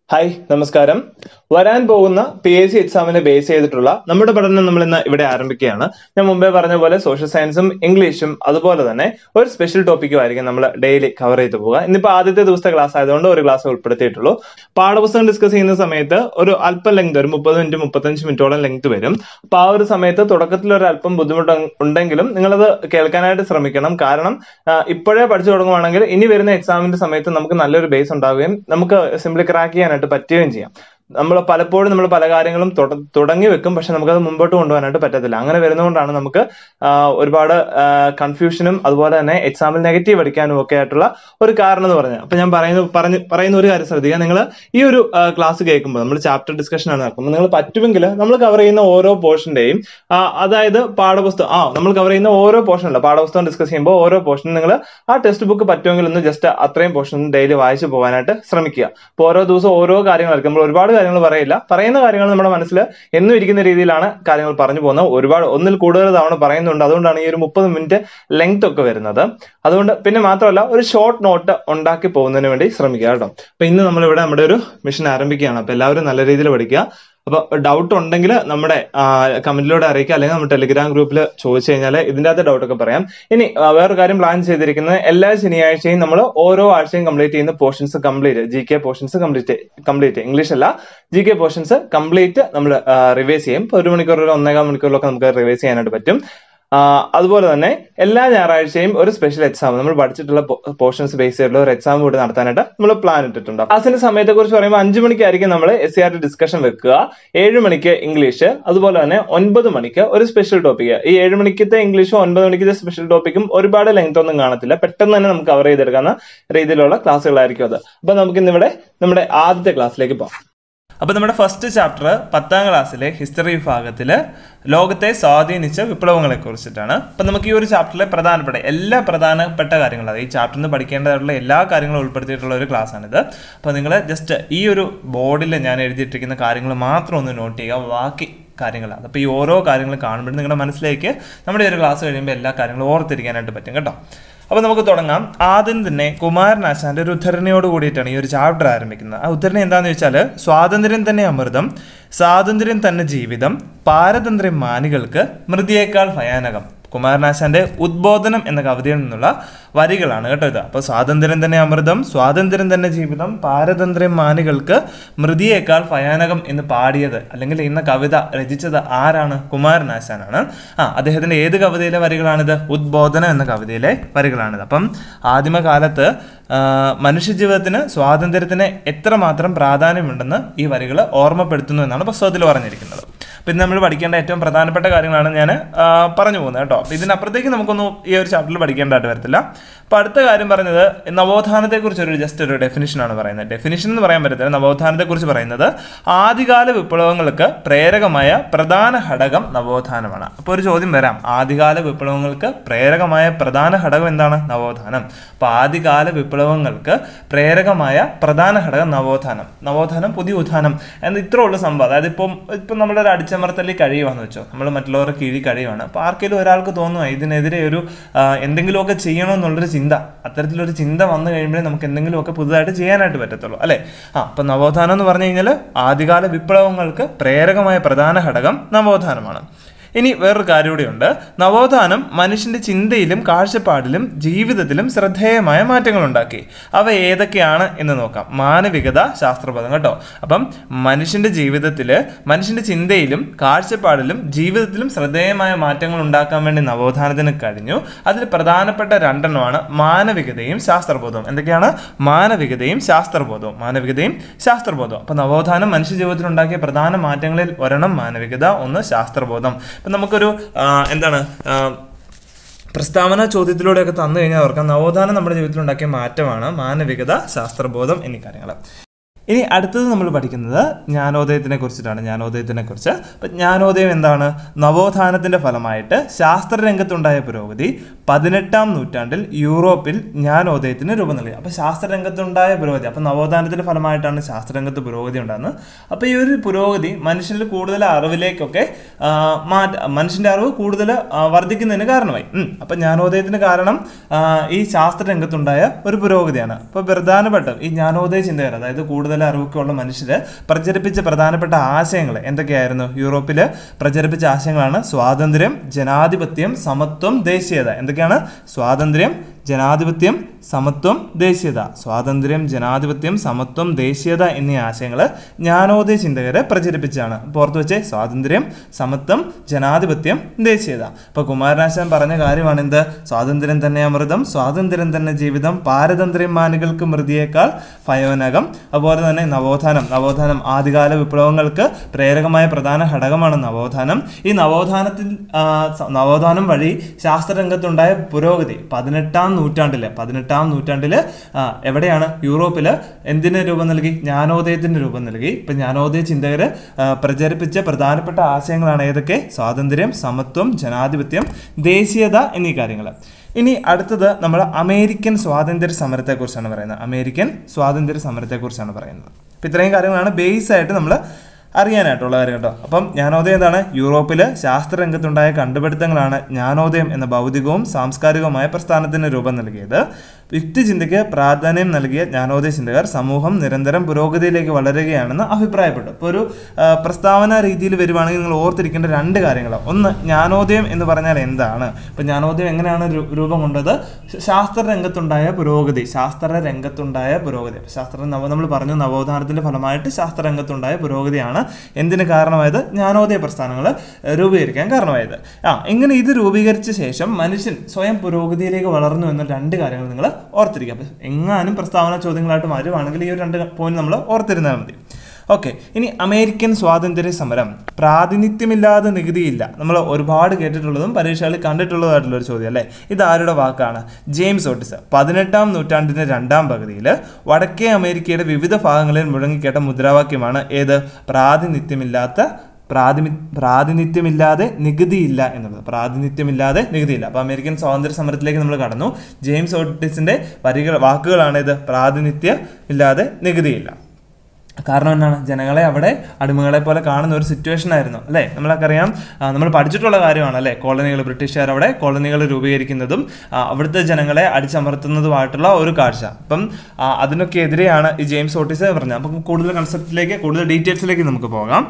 Hi നമസ്കാരം വരാൻ പോകുന്ന പി എസ് സി എക്സാമിനെ ബേസ് ചെയ്തിട്ടുള്ള നമ്മുടെ പഠനം നമ്മൾ ഇന്ന് ഇവിടെ ആരംഭിക്കുകയാണ് ഞാൻ മുമ്പേ പറഞ്ഞ പോലെ സോഷ്യൽ സയൻസും ഇംഗ്ലീഷും അതുപോലെ തന്നെ ഒരു സ്പെഷ്യൽ ടോപ്പിക്കും ആയിരിക്കും നമ്മൾ ഡെയിലി കവർ ചെയ്ത് പോവുക ഇന്നിപ്പോൾ ആദ്യത്തെ ദിവസത്തെ ക്ലാസ് ആയതുകൊണ്ട് ഒരു ക്ലാസ് ഉൾപ്പെടുത്തിയിട്ടുള്ളൂ പാഠപുസ്തകം ഡിസ്കസ് ചെയ്യുന്ന സമയത്ത് ഒരു അല്പം ലെങ്ത് ഒരു മുപ്പത് മിനിറ്റ് മുപ്പത്തഞ്ച് മിനിറ്റോളം ലെങ്ത് വരും അപ്പൊ ആ ഒരു സമയത്ത് തുടക്കത്തിൽ ഒരു അല്പം ബുദ്ധിമുട്ട് ഉണ്ടെങ്കിലും നിങ്ങളത് കേൾക്കാനായിട്ട് ശ്രമിക്കണം കാരണം ആ, ഇപ്പോഴേ പഠിച്ചു തുടങ്ങുവാണെങ്കിൽ ഇനി വരുന്ന എക്സാമിന്റെ സമയത്ത് നമുക്ക് നല്ലൊരു ബേസ് ഉണ്ടാവുകയും നമുക്ക് സിംപ്ലി ക്രാക്ക് ചെയ്യാനായിട്ട് പറ്റുകയും ചെയ്യാം നമ്മൾ പലപ്പോഴും നമ്മൾ പല കാര്യങ്ങളും തുട- തുടങ്ങി വെക്കും പക്ഷെ നമുക്കത് മുമ്പോട്ട് കൊണ്ടുപോകാനായിട്ട് പറ്റത്തില്ല അങ്ങനെ വരുന്നതുകൊണ്ടാണ് നമുക്ക് ആ, ഒരുപാട് കൺഫ്യൂഷനും അതുപോലെ തന്നെ എക്സാമിൽ നെഗറ്റീവ് അടിക്കാനും ഒക്കെ ആയിട്ടുള്ള ഒരു കാരണം എന്ന് പറഞ്ഞത് അപ്പൊ ഞാൻ പറയുന്ന പറഞ്ഞ് പറയുന്ന ഒരു കാര്യം ശ്രദ്ധിക്കുക നിങ്ങൾ ഈ ഒരു ക്ലാസ് കേൾക്കുമ്പോൾ നമ്മൾ ചാപ്റ്റർ ഡിസ്കഷൻ ആണ് നടക്കുമ്പോൾ നിങ്ങൾ പറ്റുമെങ്കിൽ നമ്മൾ കവർ ചെയ്യുന്ന ഓരോ പോർഷന്റെയും അതായത് പാഠപുസ്തകം ആ നമ്മൾ കവർ ചെയ്യുന്ന ഓരോ പോർഷൻ അല്ല പാഠപുസ്തകം ഡിസ്കസ് ചെയ്യുമ്പോൾ ഓരോ പോർഷനും നിങ്ങൾ ആ ടെക്സ്റ്റ് ബുക്ക് പറ്റുമെങ്കിൽ ഒന്ന് ജസ്റ്റ് അത്രയും പോർഷൻ ഡെയിലി വായിച്ചു പോകാനായിട്ട് ശ്രമിക്കുക അപ്പോൾ ഓരോ ദിവസം ഓരോ കാര്യങ്ങളായിരിക്കും നമ്മൾ ഒരുപാട് കാര്യങ്ങൾ പറയില്ല പറയുന്ന കാര്യങ്ങൾ നമ്മുടെ മനസ്സിൽ എന്നും ഇരിക്കുന്ന രീതിയിലാണ് കാര്യങ്ങൾ പറഞ്ഞു പോകുന്നത് ഒരുപാട് ഒന്നിൽ കൂടുതൽ തവണ പറയുന്നുണ്ട് അതുകൊണ്ടാണ് ഈ ഒരു മുപ്പത് മിനിറ്റ് ലെങ്ത് ഒക്കെ വരുന്നത് അതുകൊണ്ട് പിന്നെ മാത്രമല്ല ഒരു ഷോർട്ട് നോട്ട് ഉണ്ടാക്കി പോകുന്നതിന് വേണ്ടി ശ്രമിക്കുക കേട്ടോ അപ്പൊ ഇന്ന് നമ്മളിവിടെ നമ്മുടെ ഒരു മിഷൻ ആരംഭിക്കുകയാണ് അപ്പൊ എല്ലാവരും നല്ല രീതിയിൽ പഠിക്കുക അപ്പൊ ഡൗട്ട് ഉണ്ടെങ്കിൽ നമ്മുടെ കമന്റിലൂടെ അറിയിക്കുക അല്ലെങ്കിൽ നമ്മുടെ ടെലിഗ്രാം ഗ്രൂപ്പിൽ ചോദിച്ചു കഴിഞ്ഞാൽ ഇതിന്റെ അകത്ത് ഡൗട്ട് ഒക്കെ പറയാം ഇനി ആ, വേറൊരു കാര്യം പ്ലാൻ ചെയ്തിരിക്കുന്നത് എല്ലാ ശനിയാഴ്ചയും നമ്മൾ ഓരോ ആഴ്ചയും കംപ്ലീറ്റ് ചെയ്യുന്ന portions complete G K portions complete complete English അല്ല ജി കെ പോർഷൻസ് കംപ്ലീറ്റ് നമ്മൾ റിവൈസ് ചെയ്യും ഇപ്പൊ ഒരു മണിക്കൂർ ഒരു ഒന്നേകാൽ മണിക്കൂറിലൊക്കെ നമുക്ക് റിവൈസ് ചെയ്യാനായിട്ട് പറ്റും ആ, അതുപോലെ തന്നെ എല്ലാ ഞായറാഴ്ചയും ഒരു സ്പെഷ്യൽ എക്സാം നമ്മൾ പഠിച്ചിട്ടുള്ള പോർഷൻസ് ബേസ് ചെയ്തിട്ടുള്ള ഒരു എക്സാം കൂടി നടത്താനായിട്ട് നമ്മൾ പ്ലാൻ ഇട്ടിട്ടുണ്ട് ക്ലാസിന്റെ സമയത്തെ കുറിച്ച് പറയുമ്പോൾ അഞ്ചു മണിക്കായിരിക്കും നമ്മൾ S C R T discussion വെക്കുക ഏഴ് മണിക്ക് ഇംഗ്ലീഷ് അതുപോലെ തന്നെ ഒൻപത് മണിക്ക് ഒരു സ്പെഷ്യൽ ടോപ്പിക് ഈ ഏഴ് മണിക്കത്തെ ഇംഗ്ലീഷും ഒൻപത് മണിക്കത്തെ സ്പെഷ്യൽ ടോപ്പിക്കും ഒരുപാട് ലെങ്ത് ഒന്നും കാണത്തില്ല പെട്ടെന്ന് തന്നെ നമുക്ക് കവർ ചെയ്തെടുക്കുന്ന രീതിയിലുള്ള ക്ലാസ്സുകളായിരിക്കും അത് അപ്പൊ നമുക്ക് ഇന്നിവിടെ നമ്മുടെ ആദ്യത്തെ ക്ലാസ്സിലേക്ക് പോകാം അപ്പോൾ നമ്മുടെ ഫസ്റ്റ് ചാപ്റ്റർ പത്താം ക്ലാസ്സിലെ ഹിസ്റ്ററി വിഭാഗത്തിൽ ലോകത്തെ സ്വാധീനിച്ച വിപ്ലവങ്ങളെ കുറിച്ചിട്ടാണ് അപ്പം നമുക്ക് ഈ ഒരു ചാപ്റ്ററിലെ പ്രധാനപ്പെട്ട എല്ലാ പ്രധാനപ്പെട്ട കാര്യങ്ങളും അതായത് ഈ ചാപ്റ്ററിൽ നിന്ന് പഠിക്കേണ്ടതായിട്ടുള്ള എല്ലാ കാര്യങ്ങളും ഉൾപ്പെടുത്തിയിട്ടുള്ള ഒരു ക്ലാസ് ആണിത് അപ്പോൾ നിങ്ങൾ ജസ്റ്റ് ഈ ഒരു ബോർഡിൽ ഞാൻ എഴുതിയിട്ടിരിക്കുന്ന കാര്യങ്ങൾ മാത്രം ഒന്ന് നോട്ട് ചെയ്യുക ബാക്കി കാര്യങ്ങളാണ് അപ്പോൾ ഈ ഓരോ കാര്യങ്ങൾ കാണുമ്പോഴും നിങ്ങളുടെ മനസ്സിലേക്ക് നമ്മുടെ ഈ ഒരു ക്ലാസ് കഴിയുമ്പോൾ എല്ലാ കാര്യങ്ങളും ഓർത്തിരിക്കാനായിട്ട് പറ്റും കേട്ടോ അപ്പോൾ നമുക്ക് തുടങ്ങാം ആദ്യം തന്നെ കുമാരനാശാന്റെ ഒരു ഉദ്ധരണിയോട് കൂടിയിട്ടാണ് ഈ ഒരു ചാപ്റ്റർ ആരംഭിക്കുന്നത് ആ ഉദ്ധരണി എന്താണെന്ന് വെച്ചാൽ സ്വാതന്ത്ര്യം തന്നെ അമൃതം സ്വാതന്ത്ര്യം തന്നെ ജീവിതം പാരതന്ത്ര്യം മാനികൾക്ക് മൃതിയേക്കാൾ ഭയാനകം കുമാരനാശാന്റെ ഉദ്ബോധനം എന്ന കവിതയിൽ നിന്നുള്ള വരികളാണ് കേട്ടോ ഇത് അപ്പോൾ സ്വാതന്ത്ര്യം തന്നെ അമൃതം സ്വാതന്ത്ര്യം തന്നെ ജീവിതം പാരതന്ത്ര്യം മാനികൾക്ക് മൃതിയേക്കാൾ ഭയാനകം എന്ന് പാടിയത് അല്ലെങ്കിൽ ഇന്ന കവിത രചിച്ചത് ആരാണ് കുമാരനാശാനാണ് ആ അദ്ദേഹത്തിന്റെ ഏത് കവിതയിലെ വരികളാണിത് ഉദ്ബോധനം എന്ന കവിതയിലെ വരികളാണിത് അപ്പം ആദിമകാലത്ത് ആ, മനുഷ്യജീവിതത്തിന് സ്വാതന്ത്ര്യത്തിന് എത്രമാത്രം പ്രാധാന്യമുണ്ടെന്ന് ഈ വരികൾ ഓർമ്മപ്പെടുത്തുന്നു എന്നാണ് പുസ്തകത്തിൽ പറഞ്ഞിരിക്കുന്നത് അപ്പം ഇത് നമ്മൾ പഠിക്കേണ്ട ഏറ്റവും പ്രധാനപ്പെട്ട കാര്യങ്ങളാണ് ഞാൻ പറഞ്ഞു പോകുന്നത് കേട്ടോ അപ്പം ഇതിനപ്പുറത്തേക്ക് നമുക്കൊന്നും ഈ ഒരു ചാപ്റ്ററിൽ പഠിക്കേണ്ടതായിട്ട് വരത്തില്ല അപ്പം അടുത്ത കാര്യം പറഞ്ഞത് നവോത്ഥാനത്തെക്കുറിച്ച് ഒരു ജസ്റ്റ് ഒരു ഡെഫിനിഷനാണ് പറയുന്നത് ഡെഫിനിഷൻ എന്ന് പറയാൻ പറ്റത്തില്ല നവോത്ഥാനത്തെക്കുറിച്ച് പറയുന്നത് ആദ്യകാല വിപ്ലവങ്ങൾക്ക് പ്രേരകമായ പ്രധാന ഘടകം നവോത്ഥാനമാണ് അപ്പോൾ ഒരു ചോദ്യം വരാം ആദ്യകാല വിപ്ലവങ്ങൾക്ക് പ്രേരകമായ പ്രധാന ഘടകം എന്താണ് നവോത്ഥാനം അപ്പോൾ ആദ്യകാല വിപ്ലവങ്ങൾക്ക് പ്രേരകമായ പ്രധാന ഘടകം നവോത്ഥാനം നവോത്ഥാനം പുതിയ ഉത്ഥാനം എന്ന് ഇത്ര ഉള്ള സംഭവം അതായത് ഇപ്പം ഇപ്പം നമ്മുടെ ഒരു അടിച്ചമർത്തലിൽ കഴിയുവാന്ന് വെച്ചോ നമ്മൾ മറ്റുള്ളവരുടെ കീഴിൽ കഴിയുവാണ് അപ്പോൾ ആർക്കെങ്കിലും ഒരാൾക്ക് തോന്നുക ഇതിനെതിരെ ഒരു ആ, എന്തെങ്കിലുമൊക്കെ ചെയ്യണമെന്നുള്ളൊരു ചിന്ത അത്തരത്തിലൊരു ചിന്ത വന്നു കഴിയുമ്പോഴേ നമുക്ക് എന്തെങ്കിലുമൊക്കെ പുതുതായിട്ട് ചെയ്യാനായിട്ട് പറ്റത്തുള്ളൂ അല്ലേ ആ അപ്പം നവോത്ഥാനം എന്ന് പറഞ്ഞു കഴിഞ്ഞാൽ ആദ്യകാല വിപ്ലവങ്ങൾക്ക് പ്രേരകമായ പ്രധാന ഘടകം നവോത്ഥാനമാണ് ഇനി വേറൊരു കാര്യം കൂടിയുണ്ട് നവോത്ഥാനം മനുഷ്യന്റെ ചിന്തയിലും കാഴ്ചപ്പാടിലും ജീവിതത്തിലും ശ്രദ്ധേയമായ മാറ്റങ്ങൾ ഉണ്ടാക്കി അവ ഏതൊക്കെയാണ് എന്ന് നോക്കാം മാനവികത ശാസ്ത്രപദം കേട്ടോ അപ്പം മനുഷ്യന്റെ ജീവിതത്തിൽ മനുഷ്യന്റെ ചിന്തയിലും കാഴ്ചപ്പാടിലും ജീവിതത്തിലും ശ്രദ്ധേയമായ മാറ്റങ്ങൾ ഉണ്ടാക്കാൻ വേണ്ടി നവോത്ഥാനത്തിന് കഴിഞ്ഞു അതിൽ പ്രധാനപ്പെട്ട രണ്ടെണ്ണമാണ് മാനവികതയും ശാസ്ത്രബോധവും എന്തൊക്കെയാണ് മാനവികതയും ശാസ്ത്രബോധവും മാനവികതയും ശാസ്ത്രബോധവും അപ്പൊ നവോത്ഥാനം മനുഷ്യ ജീവിതത്തിൽ ഉണ്ടാക്കിയ പ്രധാന മാറ്റങ്ങളിൽ ഒരെണ്ണം മാനവികത ഒന്ന് ശാസ്ത്രബോധം ഇപ്പം നമുക്കൊരു ആ, എന്താണ് ആ, പ്രസ്താവന ചോദ്യത്തിലൂടെയൊക്കെ തന്നു കഴിഞ്ഞാൽ ഓർക്കാം നവോത്ഥാനം നമ്മുടെ ജീവിതത്തിൽ ഉണ്ടാക്കിയ മാറ്റമാണ് മാനവികത ശാസ്ത്രബോധം എന്നീ കാര്യങ്ങൾ ഇനി അടുത്തത് നമ്മൾ പഠിക്കുന്നത് ജ്ഞാനോദയത്തിനെ കുറിച്ചിട്ടാണ് ജ്ഞാനോദയത്തിനെ കുറിച്ച് അപ്പം ജ്ഞാനോദയം എന്താണ് നവോത്ഥാനത്തിന്റെ ഫലമായിട്ട് ശാസ്ത്രരംഗത്തുണ്ടായ പുരോഗതി പതിനെട്ടാം നൂറ്റാണ്ടിൽ യൂറോപ്പിൽ ജ്ഞാനോദയത്തിന് രൂപം നൽകി അപ്പോൾ ശാസ്ത്രരംഗത്തുണ്ടായ പുരോഗതി അപ്പോൾ നവോത്ഥാനത്തിന്റെ ഫലമായിട്ടാണ് ശാസ്ത്രരംഗത്ത് പുരോഗതി ഉണ്ടാകുന്നത് അപ്പോൾ ഈ ഒരു പുരോഗതി മനുഷ്യനിൽ കൂടുതൽ അറിവിലേക്കൊക്കെ ആ, മാറ്റ മനുഷ്യന്റെ അറിവ് കൂടുതൽ ആ, വർദ്ധിക്കുന്നതിന് കാരണമായി ഉം. അപ്പം ജ്ഞാനോദയത്തിന് കാരണം ആ, ഈ ശാസ്ത്രരംഗത്തുണ്ടായ ഒരു പുരോഗതിയാണ് അപ്പോൾ പ്രധാനപ്പെട്ട ഈ ജ്ഞാനോദയ ചിന്തകർ അതായത് കൂടുതൽ കൂടുതൽ അറിവൊക്കെ ഉള്ള മനുഷ്യർ പ്രചരിപ്പിച്ച പ്രധാനപ്പെട്ട ആശയങ്ങൾ എന്തൊക്കെയായിരുന്നു യൂറോപ്പിൽ പ്രചരിപ്പിച്ച ആശയങ്ങളാണ് സ്വാതന്ത്ര്യം ജനാധിപത്യം സമത്വം ദേശീയത എന്തൊക്കെയാണ് സ്വാതന്ത്ര്യം ജനാധിപത്യം സമത്വം ദേശീയത സ്വാതന്ത്ര്യം ജനാധിപത്യം സമത്വം ദേശീയത എന്നീ ആശയങ്ങൾ ജ്ഞാനോദയ ചിന്തകരെ പ്രചരിപ്പിച്ചാണ് പുറത്തു വെച്ചേ സ്വാതന്ത്ര്യം സമത്വം ജനാധിപത്യം ദേശീയത ഇപ്പൊ കുമാരനാശാൻ പറഞ്ഞ കാര്യമാണ് എന്ത് സ്വാതന്ത്ര്യം തന്നെ അമൃതം സ്വാതന്ത്ര്യം തന്നെ ജീവിതം പാരതന്ത്ര്യം മാനുകൾക്ക് മൃതിയേക്കാൾ ഭയോനകം അതുപോലെ തന്നെ നവോത്ഥാനം നവോത്ഥാനം ആദ്യകാല വിപ്ലവങ്ങൾക്ക് പ്രേരകമായ പ്രധാന ഘടകമാണ് നവോത്ഥാനം ഈ നവോത്ഥാനത്തിൽ ആ, സ- നവോത്ഥാനം വഴി ശാസ്ത്രരംഗത്തുണ്ടായ പുരോഗതി പതിനെട്ടാം നൂറ്റാണ്ടില് പതിനെട്ടാം നൂറ്റാണ്ടില് ആ, എവിടെയാണ് യൂറോപ്പില് എന്തിന് രൂപം നൽകി ജ്ഞാനോദയത്തിന് രൂപം നൽകി ഇപ്പൊ ജ്ഞാനോദയ ചിന്തകര് ആ, പ്രചരിപ്പിച്ച പ്രധാനപ്പെട്ട ആശയങ്ങളാണ് ഏതൊക്കെ സ്വാതന്ത്ര്യം സമത്വം ജനാധിപത്യം ദേശീയത എന്നീ കാര്യങ്ങൾ ഇനി അടുത്തത് നമ്മൾ അമേരിക്കൻ സ്വാതന്ത്ര്യ സമരത്തെക്കുറിച്ചാണ് പറയുന്നത് അമേരിക്കൻ സ്വാതന്ത്ര്യ സമരത്തെക്കുറിച്ചാണ് പറയുന്നത് അപ്പം ഇത്രയും കാര്യങ്ങളാണ് ബേസ് ആയിട്ട് നമ്മൾ അറിയാനായിട്ടുള്ള കാര്യം കേട്ടോ അപ്പം ജ്ഞാനോദയം എന്താണ് യൂറോപ്പിൽ ശാസ്ത്രരംഗത്തുണ്ടായ കണ്ടുപിടുത്തങ്ങളാണ് ജ്ഞാനോദയം എന്ന ഭൗതികവും സാംസ്കാരികവുമായ പ്രസ്ഥാനത്തിന് രൂപം നൽകിയത് യുക്തിചിന്തയ്ക്ക് പ്രാധാന്യം നൽകിയ ജ്ഞാനോദയ ചിന്തകർ സമൂഹം നിരന്തരം പുരോഗതിയിലേക്ക് വളരുകയാണെന്ന് അഭിപ്രായപ്പെട്ടു ഇപ്പോൾ ഒരു ആ, പ്രസ്താവന രീതിയിൽ വരുവാണെങ്കിൽ നിങ്ങൾ ഓർത്തിരിക്കേണ്ട രണ്ട് കാര്യങ്ങൾ ഒന്ന് ജ്ഞാനോദയം എന്ന് പറഞ്ഞാൽ എന്താണ് ഇപ്പം ജ്ഞാനോദയം എങ്ങനെയാണ് രു- രൂപം കൊണ്ടത് ശ- ശാസ്ത്ര രംഗത്തുണ്ടായ പുരോഗതി ശാസ്ത്ര രംഗത്തുണ്ടായ പുരോഗതി ശാസ്ത്ര നവ നമ്മൾ പറഞ്ഞു നവോത്ഥാനത്തിന്റെ ഫലമായിട്ട് ശാസ്ത്ര രംഗത്തുണ്ടായ പുരോഗതിയാണ് എന്തിന് കാരണമായത് ജ്ഞാനോദയ പ്രസ്ഥാനങ്ങൾ രൂപീകരിക്കാൻ കാരണമായത് ആ ഇങ്ങനെ ഇത് രൂപീകരിച്ച ശേഷം മനുഷ്യൻ സ്വയം പുരോഗതിയിലേക്ക് വളർന്നു എന്ന രണ്ട് കാര്യങ്ങൾ നിങ്ങൾ ഓർത്തിരിക്കുക അപ്പം എങ്ങാനും പ്രസ്താവന ചോദ്യങ്ങളായിട്ട് വരുവാണെങ്കിൽ ഈ ഒരു രണ്ട് പോയിന്റ് നമ്മൾ ഓർത്തിരുന്നാൽ മതി ഓക്കെ ഇനി അമേരിക്കൻ സ്വാതന്ത്ര്യ സമരം പ്രാതിനിധ്യമില്ലാതെ നികുതിയില്ല നമ്മൾ ഒരുപാട് കേട്ടിട്ടുള്ളതും പരീക്ഷകളിൽ കണ്ടിട്ടുള്ളതായിട്ടുള്ള ഒരു ചോദ്യം അല്ലേ ഇത് ആരുടെ വാക്കാണ് ജെയിംസ് ഓട്ടിസ് പതിനെട്ടാം നൂറ്റാണ്ടിന്റെ രണ്ടാം പകുതിയിൽ വടക്കേ അമേരിക്കയുടെ വിവിധ ഭാഗങ്ങളിൽ മുഴങ്ങിക്കേട്ട മുദ്രാവാക്യമാണ് ഏത് പ്രാതിനിധ്യമില്ലാത്ത പ്രാതിനി പ്രാതിനിധ്യമില്ലാതെ നികുതിയില്ല എന്നുള്ളത് പ്രാതിനിധ്യമില്ലാതെ നികുതിയില്ല അപ്പോൾ അമേരിക്കൻ സ്വാതന്ത്ര്യ സമരത്തിലേക്ക് നമ്മൾ കടന്നു ജെയിംസ് ഓട്ടിസിന്റെ വരികൾ വാക്കുകളാണ് ഇത് പ്രാതിനിധ്യം ഇല്ലാതെ നികുതിയില്ല കാരണം എന്താണ് ജനങ്ങളെ അവിടെ അടിമകളെ പോലെ കാണുന്ന ഒരു സിറ്റുവേഷൻ ആയിരുന്നു അല്ലേ നമ്മളൊക്കെ അറിയാം ആ, നമ്മൾ പഠിച്ചിട്ടുള്ള കാര്യമാണ് അല്ലേ കോളനികൾ ബ്രിട്ടീഷുകാർ അവിടെ കോളനികൾ രൂപീകരിക്കുന്നതും ആ, അവിടുത്തെ ജനങ്ങളെ അടിച്ചമർത്തുന്നതുമായിട്ടുള്ള ഒരു കാഴ്ച അപ്പം ആ, അതിനൊക്കെ എതിരെയാണ് ഈ ജെയിംസ് ഓട്ടിസ് പറഞ്ഞത് അപ്പം കൂടുതൽ കൺസെപ്റ്റിലേക്ക് കൂടുതൽ ഡീറ്റെയിൽസിലേക്ക് നമുക്ക് പോകാം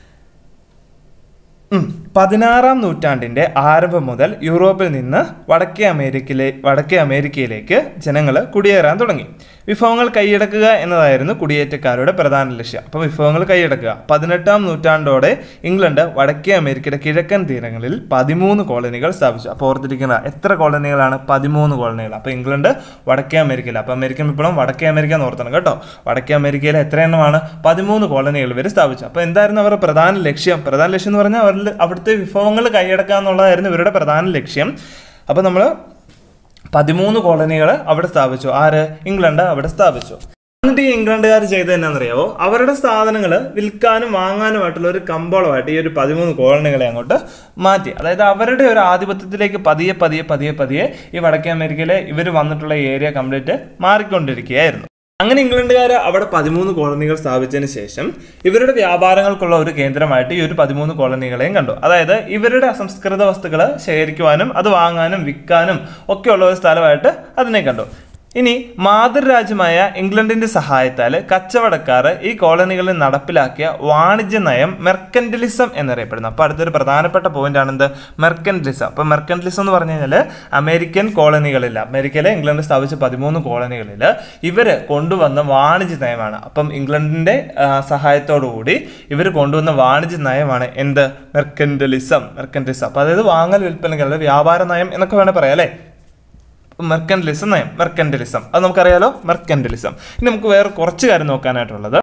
ഉം. പതിനാറാം നൂറ്റാണ്ടിന്റെ ആരംഭം മുതൽ യൂറോപ്പിൽ നിന്ന് വടക്കേ അമേരിക്കയിലെ വടക്കേ അമേരിക്കയിലേക്ക് ജനങ്ങൾ കുടിയേറാൻ തുടങ്ങി വിഭവങ്ങൾ കൈയടക്കുക എന്നതായിരുന്നു കുടിയേറ്റക്കാരുടെ പ്രധാന ലക്ഷ്യം അപ്പോൾ വിഭവങ്ങൾ കൈയടക്കുക പതിനെട്ടാം നൂറ്റാണ്ടോടെ ഇംഗ്ലണ്ട് വടക്കേ അമേരിക്കയുടെ കിഴക്കൻ തീരങ്ങളിൽ പതിമൂന്ന് കോളനികൾ സ്ഥാപിച്ചു അപ്പോൾ ഓർത്തിരിക്കുന്ന എത്ര കോളനികളാണ് പതിമൂന്ന് കോളനികൾ അപ്പോൾ ഇംഗ്ലണ്ട് വടക്കേ അമേരിക്കയിൽ അപ്പോൾ അമേരിക്കൻ വിപ്ലവം വടക്കേ അമേരിക്ക എന്ന് ഓർത്തണം കേട്ടോ വടക്കേ അമേരിക്കയിൽ എത്ര എണ്ണമാണ് പതിമൂന്ന് കോളനികൾ ഇവർ സ്ഥാപിച്ചു അപ്പോൾ എന്തായിരുന്നു അവരുടെ പ്രധാന ലക്ഷ്യം പ്രധാന ലക്ഷ്യം എന്ന് പറഞ്ഞാൽ അവരിൽ അവിടുത്തെ വിഭവങ്ങൾ കൈയടക്കുക എന്നുള്ളതായിരുന്നു ഇവരുടെ പ്രധാന ലക്ഷ്യം അപ്പോൾ നമ്മൾ പതിമൂന്ന് കോളനികൾ അവിടെ സ്ഥാപിച്ചു ആര് ഇംഗ്ലണ്ട് അവിടെ സ്ഥാപിച്ചു എന്നിട്ട് ഈ ഇംഗ്ലണ്ടുകാർ ചെയ്തത് എന്നാണെന്നറിയാവോ അവരുടെ സാധനങ്ങൾ വിൽക്കാനും വാങ്ങാനുമായിട്ടുള്ള ഒരു കമ്പോളമായിട്ട് ഈ ഒരു പതിമൂന്ന് കോളനികളെ അങ്ങോട്ട് മാറ്റി അതായത് അവരുടെ ഒരു ആധിപത്യത്തിലേക്ക് പതിയെ പതിയെ പതിയെ പതിയെ ഈ വടക്കേ അമേരിക്കയിലെ ഇവർ വന്നിട്ടുള്ള ഏരിയ കംപ്ലീറ്റ് മാറിക്കൊണ്ടിരിക്കുകയായിരുന്നു അങ്ങനെ ഇംഗ്ലണ്ടുകാർ അവിടെ പതിമൂന്ന് കോളനികൾ സ്ഥാപിച്ചതിന് ശേഷം ഇവരുടെ വ്യാപാരങ്ങൾക്കുള്ള ഒരു കേന്ദ്രമായിട്ട് ഈ ഒരു പതിമൂന്ന് കോളനികളെയും കണ്ടു അതായത് ഇവരുടെ അസംസ്കൃത വസ്തുക്കൾ ശേഖരിക്കുവാനും അത് വാങ്ങാനും വിൽക്കാനും ഒക്കെയുള്ള ഒരു സ്ഥലമായിട്ട് അതിനെ കണ്ടു ഇനി മാതൃരാജ്യമായ ഇംഗ്ലണ്ടിന്റെ സഹായത്താൽ കച്ചവടക്കാർ ഈ കോളനികളിൽ നടപ്പിലാക്കിയ വാണിജ്യ നയം മെർക്കൻഡലിസം എന്നറിയപ്പെടുന്നു അപ്പോൾ അടുത്തൊരു പ്രധാനപ്പെട്ട പോയിന്റ് ആണ് എന്ത് മെർക്കൻഡലിസം അപ്പോൾ മെർക്കൻഡലിസം എന്ന് പറഞ്ഞു കഴിഞ്ഞാൽ അമേരിക്കൻ കോളനികളിൽ അമേരിക്കയിലെ ഇംഗ്ലണ്ട് സ്ഥാപിച്ച പതിമൂന്ന് കോളനികളിൽ ഇവര് കൊണ്ടുവന്ന വാണിജ്യ നയമാണ് അപ്പം ഇംഗ്ലണ്ടിന്റെ ആ, സഹായത്തോടുകൂടി ഇവർ കൊണ്ടുവന്ന വാണിജ്യ നയമാണ് എന്ത് മെർക്കൻഡലിസം മെർക്കൻഡലിസം അപ്പോൾ അതായത് വാങ്ങൽ വിൽപ്പനകളുടെ വ്യാപാര നയം എന്നൊക്കെ വേണേൽ പറയാം അല്ലേ മെർക്കൻഡലിസം നയം മെർക്കൻഡലിസം അത് നമുക്കറിയാലോ മെർക്കൻഡലിസം ഇനി നമുക്ക് വേറെ കുറച്ച് കാര്യം നോക്കാനായിട്ടുള്ളത്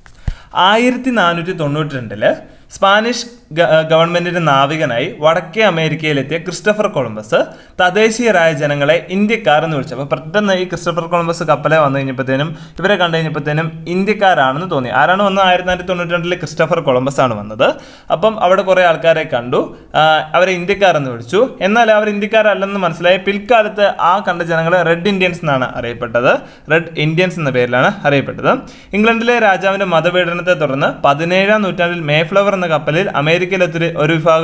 ആയിരത്തി നാനൂറ്റി തൊണ്ണൂറ്റി രണ്ടില് സ്പാനിഷ് ഗ- ഗവൺമെന്റിന്റെ നാവികനായി വടക്കേ അമേരിക്കയിലെത്തിയ ക്രിസ്റ്റഫർ കൊളംബസ് തദ്ദേശീയരായ ജനങ്ങളെ ഇന്ത്യക്കാർ എന്ന് വിളിച്ചു അപ്പോൾ പെട്ടെന്ന് ഈ ക്രിസ്റ്റഫർ കൊളംബസ് കപ്പലെ വന്നു കഴിഞ്ഞപ്പോഴത്തേനും ഇവരെ കണ്ടു കഴിഞ്ഞപ്പോഴത്തേനും ഇന്ത്യക്കാരാണെന്ന് തോന്നി ആരാണ് വന്നത് ആയിരത്തി നാനൂറ്റി തൊണ്ണൂറ്റി രണ്ടില് ക്രിസ്റ്റഫർ കൊളംബസ് ആണ് വന്നത് അപ്പം അവിടെ കുറേ ആൾക്കാരെ കണ്ടു ആ, അവരെ ഇന്ത്യക്കാരെന്ന് വിളിച്ചു എന്നാൽ അവർ ഇന്ത്യക്കാരല്ലെന്ന് മനസ്സിലായി പിൽക്കാലത്ത് ആ കണ്ട ജനങ്ങളെ റെഡ് ഇന്ത്യൻസ് എന്നാണ് അറിയപ്പെട്ടത് റെഡ് ഇന്ത്യൻസ് എന്ന പേരിലാണ് അറിയപ്പെട്ടത് ഇംഗ്ലണ്ടിലെ രാജാവിന്റെ മതപീഡനത്തെ തുടർന്ന് പതിനേഴാം നൂറ്റാണ്ടിൽ മേഫ്ലവർ എന്ന കപ്പലിൽ അമേരിക്കയിലെത്തിയ ഒരു വിഭാഗം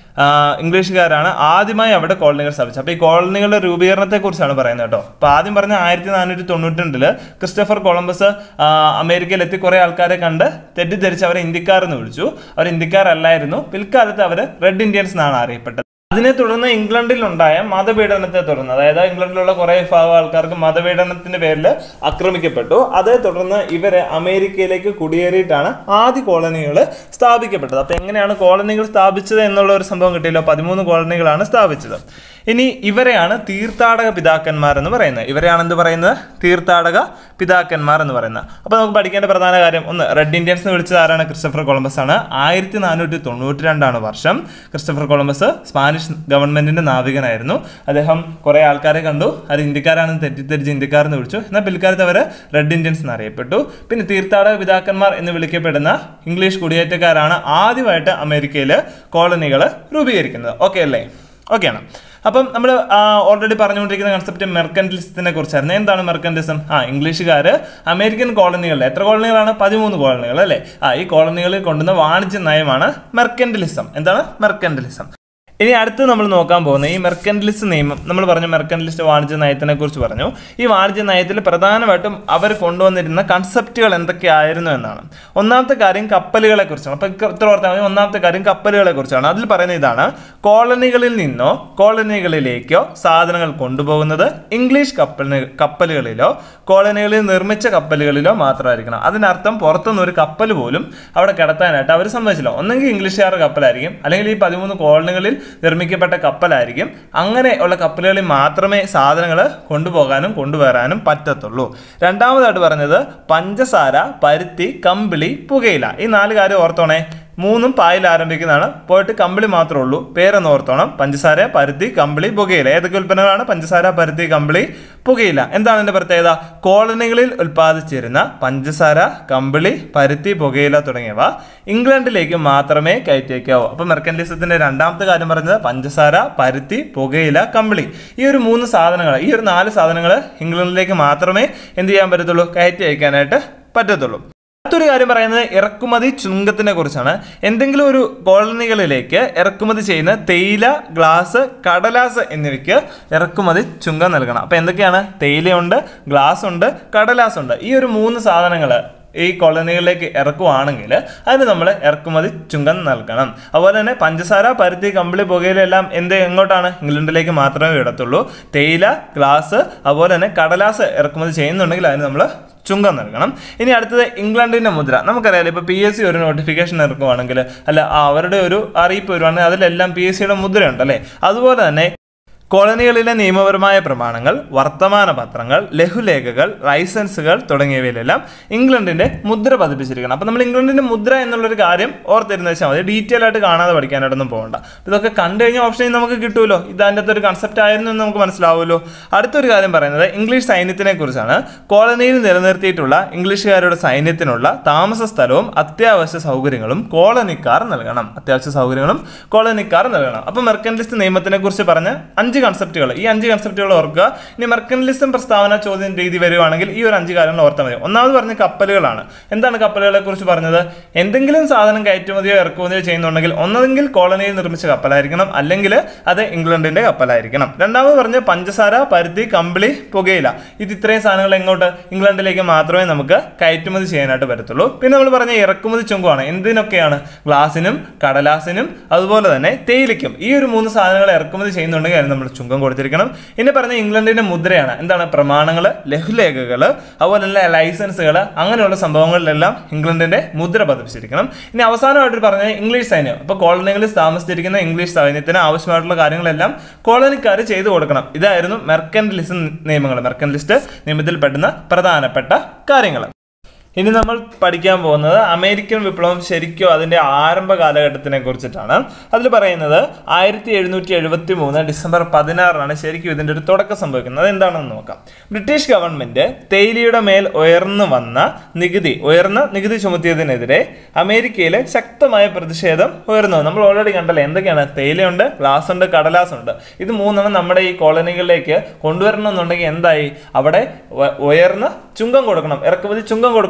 ആ, ഇംഗ്ലീഷുകാരാണ് ആദ്യമായി അവിടെ കോളനികൾ സ്ഥാപിച്ചത് അപ്പോൾ ഈ കോളനികളുടെ രൂപീകരണത്തെ കുറിച്ചാണ് പറയുന്നത് കേട്ടോ അപ്പോൾ ആദ്യം പറഞ്ഞ ആയിരത്തി നാനൂറ്റി തൊണ്ണൂറ്റി രണ്ടില് ക്രിസ്റ്റഫർ കൊളംബസ് ആ, അമേരിക്കയിൽ എത്തി കുറേ ആൾക്കാരെ കണ്ട് തെറ്റിദ്ധരിച്ച് അവരെ ഇന്ത്യക്കാരെന്ന് വിളിച്ചു അവർ ഇന്ത്യക്കാരല്ലായിരുന്നു പിൽക്കാലത്ത് അവർ റെഡ് ഇന്ത്യൻസ് എന്നാണ് അറിയപ്പെട്ടത് അതിനെ തുടർന്ന് ഇംഗ്ലണ്ടിൽ ഉണ്ടായ മതപീഡനത്തെ തുടർന്ന് അതായത് ഇംഗ്ലണ്ടിലുള്ള കുറെ വിഭാഗം ആൾക്കാർക്ക് മതപീഡനത്തിന്റെ പേരിൽ ആക്രമിക്കപ്പെട്ടു അതേ തുടർന്ന് ഇവര് അമേരിക്കയിലേക്ക് കുടിയേറിയിട്ടാണ് ആദ്യ കോളനികൾ സ്ഥാപിക്കപ്പെട്ടത് അപ്പൊ എങ്ങനെയാണ് കോളനികൾ സ്ഥാപിച്ചത് എന്നുള്ള ഒരു സംഭവം കിട്ടിയല്ലോ പതിമൂന്ന് കോളനികളാണ് സ്ഥാപിച്ചത് ഇനി ഇവരെയാണ് തീർത്ഥാടക പിതാക്കന്മാർ എന്ന് പറയുന്നത് ഇവരെയാണ് എന്ത് പറയുന്നത് തീർത്ഥാടക പിതാക്കന്മാർ എന്ന് പറയുന്നത് അപ്പൊ നമുക്ക് പഠിക്കേണ്ട പ്രധാന കാര്യം ഒന്ന് റെഡ് ഇന്ത്യൻസ് എന്ന് വിളിച്ചത് ആരാണ് ക്രിസ്റ്റഫർ കൊളംബസ് ആണ് ആയിരത്തി നാനൂറ്റി തൊണ്ണൂറ്റി രണ്ടാണ് വർഷം ക്രിസ്റ്റഫർ കൊളംബസ് സ്പാനിഷ് ഗവൺമെന്റിന്റെ നാവികനായിരുന്നു അദ്ദേഹം കുറെ ആൾക്കാരെ കണ്ടു അത് ഇന്ത്യക്കാരാണെന്ന് തെറ്റിദ്ധരിച്ച് ഇന്ത്യക്കാരെന്ന് വിളിച്ചു എന്നാൽ പിൽക്കാലത്ത് അവർ റെഡ് ഇന്ത്യൻസ് എന്നറിയപ്പെട്ടു പിന്നെ തീർത്ഥാടക പിതാക്കന്മാർ എന്ന് വിളിക്കപ്പെടുന്ന ഇംഗ്ലീഷ് കുടിയേറ്റക്കാരാണ് ആദ്യമായിട്ട് അമേരിക്കയിൽ കോളനികൾ രൂപീകരിക്കുന്നത് ഓക്കെ അല്ലേ ഓക്കെയാണ് അപ്പം നമ്മൾ ഓൾറെഡി പറഞ്ഞുകൊണ്ടിരിക്കുന്ന കൺസെപ്റ്റ് മെർക്കൻറ്റലിസത്തിനെ കുറിച്ചായിരുന്നു എന്താണ് മെർക്കൻറ്റിസം ആ ഇംഗ്ലീഷുകാർ അമേരിക്കൻ കോളനികളിൽ എത്ര കോളനികളാണ് പതിമൂന്ന് കോളനികൾ അല്ലേ ആ ഈ കോളനികളിൽ കൊണ്ടുവന്ന വാണിജ്യ നയമാണ് മെർക്കൻറ്റലിസം എന്താണ് മെർക്കൻറ്റലിസം ഇനി അടുത്ത് നമ്മൾ നോക്കാൻ പോകുന്ന ഈ മെർക്കൻറ്റലിസ്റ്റ് നിയമം നമ്മൾ പറഞ്ഞു മെർക്കൻറ്റലിസ്റ്റ് വാണിജ്യ നയത്തിനെ കുറിച്ച് പറഞ്ഞു ഈ വാണിജ്യ നയത്തിൽ പ്രധാനമായിട്ടും അവർ കൊണ്ടുവന്നിരുന്ന കൺസെപ്റ്റുകൾ എന്തൊക്കെയായിരുന്നു എന്നാണ് ഒന്നാമത്തെ കാര്യം കപ്പലുകളെ കുറിച്ചാണ് അപ്പൊ ഇത്ര ഓർത്താൽ മതി ഒന്നാമത്തെ കാര്യം കപ്പലുകളെ കുറിച്ചാണ് അതിൽ പറയുന്ന ഇതാണ് കോളനികളിൽ നിന്നോ കോളനികളിലേക്കോ സാധനങ്ങൾ കൊണ്ടുപോകുന്നത് ഇംഗ്ലീഷ് കപ്പൽ കപ്പലുകളിലോ കോളനികളിൽ നിർമ്മിച്ച കപ്പലുകളിലോ മാത്രമായിരിക്കണം അതിനർത്ഥം പുറത്തുനിന്ന് ഒരു കപ്പൽ പോലും അവിടെ കിടത്താനായിട്ട് അവർ സമ്മതിച്ചില്ല ഒന്നെങ്കിൽ ഇംഗ്ലീഷുകാരുടെ കപ്പലായിരിക്കും അല്ലെങ്കിൽ ഈ പതിമൂന്ന് കോളനികളിൽ നിർമ്മിക്കപ്പെട്ട കപ്പലായിരിക്കും അങ്ങനെ ഉള്ള കപ്പലുകളിൽ മാത്രമേ സാധനങ്ങൾ കൊണ്ടുപോകാനും കൊണ്ടുവരാനും പറ്റത്തുള്ളൂ രണ്ടാമതായിട്ട് പറഞ്ഞത് പഞ്ചസാര പരുത്തി കമ്പിളി പുകയില ഈ നാല് കാര്യം ഓർത്തോണേ മൂന്നും പായിൽ ആരംഭിക്കുന്നതാണ് പോയിട്ട് കമ്പിളി മാത്രമേ ഉള്ളൂ പേരൊന്ന് ഓർത്തോണം പഞ്ചസാര പരുത്തി കമ്പിളി പുകയില ഏതൊക്കെ ഉൽപ്പന്നങ്ങളാണ് പഞ്ചസാര പരുത്തി കമ്പിളി പുകയില എന്താണ് ഇതിന്റെ പ്രത്യേകത കോളനികളിൽ ഉൽപ്പാദിച്ചിരുന്ന പഞ്ചസാര കമ്പിളി പരുത്തി പുകയില തുടങ്ങിയവ ഇംഗ്ലണ്ടിലേക്ക് മാത്രമേ കയറ്റിയേക്കാവൂ അപ്പൊ മെർക്കൻലിസത്തിന്റെ രണ്ടാമത്തെ കാര്യം പറഞ്ഞത് പഞ്ചസാര പരുത്തി പുകയില കമ്പിളി ഈ ഒരു മൂന്ന് സാധനങ്ങൾ ഈ ഒരു നാല് സാധനങ്ങൾ ഇംഗ്ലണ്ടിലേക്ക് മാത്രമേ എന്ത് ചെയ്യാൻ പറ്റത്തുള്ളൂ കയറ്റി അയക്കാനായിട്ട് പറ്റത്തുള്ളൂ അടുത്തൊരു കാര്യം പറയുന്നത് ഇറക്കുമതി ചുങ്കത്തിനെ കുറിച്ചാണ് എന്തെങ്കിലും ഒരു കോളനികളിലേക്ക് ഇറക്കുമതി ചെയ്യുന്ന തേയില ഗ്ലാസ് കടലാസ് എന്നിവയ്ക്ക് ഇറക്കുമതി ചുങ്കം നൽകണം അപ്പൊ എന്തൊക്കെയാണ് തേയിലയുണ്ട് ഗ്ലാസ് ഉണ്ട് കടലാസ് ഉണ്ട് ഈ ഒരു മൂന്ന് സാധനങ്ങൾ ഈ കോളനികളിലേക്ക് ഇറക്കുവാണെങ്കിൽ അതിന് നമ്മൾ ഇറക്കുമതി ചുങ്കം നൽകണം അതുപോലെ തന്നെ പഞ്ചസാര പരുത്തി കമ്പിളി പുകയില എല്ലാം എന്ത് എങ്ങോട്ടാണ് ഇംഗ്ലണ്ടിലേക്ക് മാത്രമേ വിടത്തുള്ളൂ തേയില ഗ്ലാസ് അതുപോലെ തന്നെ കടലാസ് ഇറക്കുമതി ചെയ്യുന്നുണ്ടെങ്കിൽ അതിന് നമ്മൾ ചുങ്കം നൽകണം ഇനി അടുത്തത് ഇംഗ്ലണ്ടിന്റെ മുദ്ര നമുക്കറിയാലോ ഇപ്പൊ പി എസ് സി ഒരു നോട്ടിഫിക്കേഷൻ ഇറക്കുവാണെങ്കിൽ അല്ല ആ, അവരുടെ ഒരു അറിയിപ്പ് വരുവാണെങ്കിൽ അതിലെല്ലാം പി എസ് സിയുടെ മുദ്രയുണ്ട് അല്ലേ അതുപോലെ തന്നെ കോളനികളിലെ നിയമപരമായ പ്രമാണങ്ങൾ വർത്തമാന പത്രങ്ങൾ ലഘുലേഖകൾ ലൈസൻസുകൾ തുടങ്ങിയവയിലെല്ലാം ഇംഗ്ലണ്ടിന്റെ മുദ്ര പതിപ്പിച്ചിരിക്കണം അപ്പൊ നമ്മൾ ഇംഗ്ലണ്ടിന്റെ മുദ്ര എന്നുള്ളൊരു കാര്യം ഓർത്തിരുന്ന വെച്ചാൽ മതി ഡീറ്റെയിൽ ആയിട്ട് കാണാതെ പഠിക്കാനായിട്ടൊന്നും പോകണ്ട ഇതൊക്കെ കണ്ടു കഴിഞ്ഞ ഓപ്ഷനിൽ നമുക്ക് കിട്ടുമല്ലോ ഇത് അതിൻ്റെ അകത്തൊരു കൺസെപ്റ്റ് ആയിരുന്നു എന്ന് നമുക്ക് മനസ്സിലാവുമല്ലോ അടുത്തൊരു കാര്യം പറയുന്നത് ഇംഗ്ലീഷ് സൈന്യത്തിനെ കുറിച്ചാണ് കോളനിയിൽ നിലനിർത്തിയിട്ടുള്ള ഇംഗ്ലീഷുകാരുടെ സൈന്യത്തിനുള്ള താമസ സ്ഥലവും അത്യാവശ്യ സൗകര്യങ്ങളും കോളനിക്കാർ നൽകണം അത്യാവശ്യ സൗകര്യങ്ങളും കോളനിക്കാർ നൽകണം അപ്പൊ മെർക്കൻലിസ്റ്റ് നിയമത്തിനെ കുറിച്ച് പറഞ്ഞ അഞ്ച് കൺസെപ്റ്റുകൾ ഈ അഞ്ച് കൺസെപ്റ്റുകൾ ഓർക്കുക ഇനി മെർക്കൻലിസം പ്രസ്താവന ചോദ്യം രീതി വരുവാണെങ്കിൽ ഈ ഒരു അഞ്ച് കാര്യങ്ങൾ ഓർത്താൽ മതി ഒന്നാമത് പറഞ്ഞ കപ്പലുകളാണ് എന്താണ് കപ്പലുകളെ കുറിച്ച് പറഞ്ഞത് എന്തെങ്കിലും സാധനം കയറ്റുമതിയോ ഇറക്കുമതിയോ ചെയ്യുന്നുണ്ടെങ്കിൽ ഒന്നെങ്കിൽ കോളനിയിൽ നിർമ്മിച്ച കപ്പലായിരിക്കണം അല്ലെങ്കിൽ അത് ഇംഗ്ലണ്ടിന്റെ കപ്പലായിരിക്കണം രണ്ടാമത് പറഞ്ഞ പഞ്ചസാര പരുത്തി കമ്പിളി പുകയില ഇത് ഇത്രയും സാധനങ്ങൾ എങ്ങോട്ട് ഇംഗ്ലണ്ടിലേക്ക് മാത്രമേ നമുക്ക് കയറ്റുമതി ചെയ്യാനായിട്ട് പറ്റത്തുള്ളൂ പിന്നെ നമ്മൾ പറഞ്ഞ ഇറക്കുമതി ചുങ്കമാണ് എന്തിനൊക്കെയാണ് ഗ്ലാസിനും കടലാസിനും അതുപോലെ തന്നെ തേയിലയ്ക്കും ഈ ഒരു മൂന്ന് സാധനങ്ങൾ ഇറക്കുമതി ചെയ്യുന്നുണ്ടെങ്കിൽ അതിന് നമ്മൾ ചുങ്കം കൊടുത്തിരിക്കണം ഇനി പറഞ്ഞ ഇംഗ്ലണ്ടിന്റെ മുദ്രയാണ് എന്താണ് പ്രമാണങ്ങൾ ലഘുലേഖകൾ അതുപോലെ തന്നെ ലൈസൻസുകൾ അങ്ങനെയുള്ള സംഭവങ്ങളിലെല്ലാം ഇംഗ്ലണ്ടിന്റെ മുദ്ര പതിപ്പിച്ചിരിക്കണം ഇനി അവസാനമായിട്ട് പറഞ്ഞത് ഇംഗ്ലീഷ് സൈന്യം അപ്പോൾ കോളനികളിൽ താമസിച്ചിരിക്കുന്ന ഇംഗ്ലീഷ് സൈന്യത്തിന് ആവശ്യമായിട്ടുള്ള കാര്യങ്ങളെല്ലാം കോളനിക്കാർ ചെയ്തു കൊടുക്കണം ഇതായിരുന്നു മെർക്കൻലിസം നിയമങ്ങൾ മെർക്കൻലിസ്റ്റ് നിയമത്തിൽ പെടുന്ന പ്രധാനപ്പെട്ട കാര്യങ്ങൾ ഇനി നമ്മൾ പഠിക്കാൻ പോകുന്നത് അമേരിക്കൻ വിപ്ലവം ശരിക്കും അതിന്റെ ആരംഭ കാലഘട്ടത്തിനെ കുറിച്ചിട്ടാണ് അതിൽ പറയുന്നത് ആയിരത്തി എഴുന്നൂറ്റി എഴുപത്തി മൂന്ന് ഡിസംബർ പതിനാറിനാണ് ശരിക്കും ഇതിന്റെ ഒരു തുടക്കം സംഭവിക്കുന്നത് അതെന്താണെന്ന് നോക്കാം ബ്രിട്ടീഷ് ഗവൺമെന്റ് തേയിലയുടെ മേൽ ഉയർന്നു വന്ന നികുതി ഉയർന്ന നികുതി ചുമത്തിയതിനെതിരെ അമേരിക്കയിലെ ശക്തമായ പ്രതിഷേധം ഉയർന്നു നമ്മൾ ഓൾറെഡി കണ്ടല്ലേ എന്തൊക്കെയാണ് തേയിലയുണ്ട് ഗ്ലാസ് ഉണ്ട് കടലാസ് ഉണ്ട് ഇത് മൂന്നെണ്ണം നമ്മുടെ ഈ കോളനികളിലേക്ക് കൊണ്ടുവരണമെന്നുണ്ടെങ്കിൽ എന്തായി അവിടെ ഉ- ഉയർന്ന ചുങ്കം കൊടുക്കണം ഇറക്കുമതി ചുങ്കം കൊടുക്കണം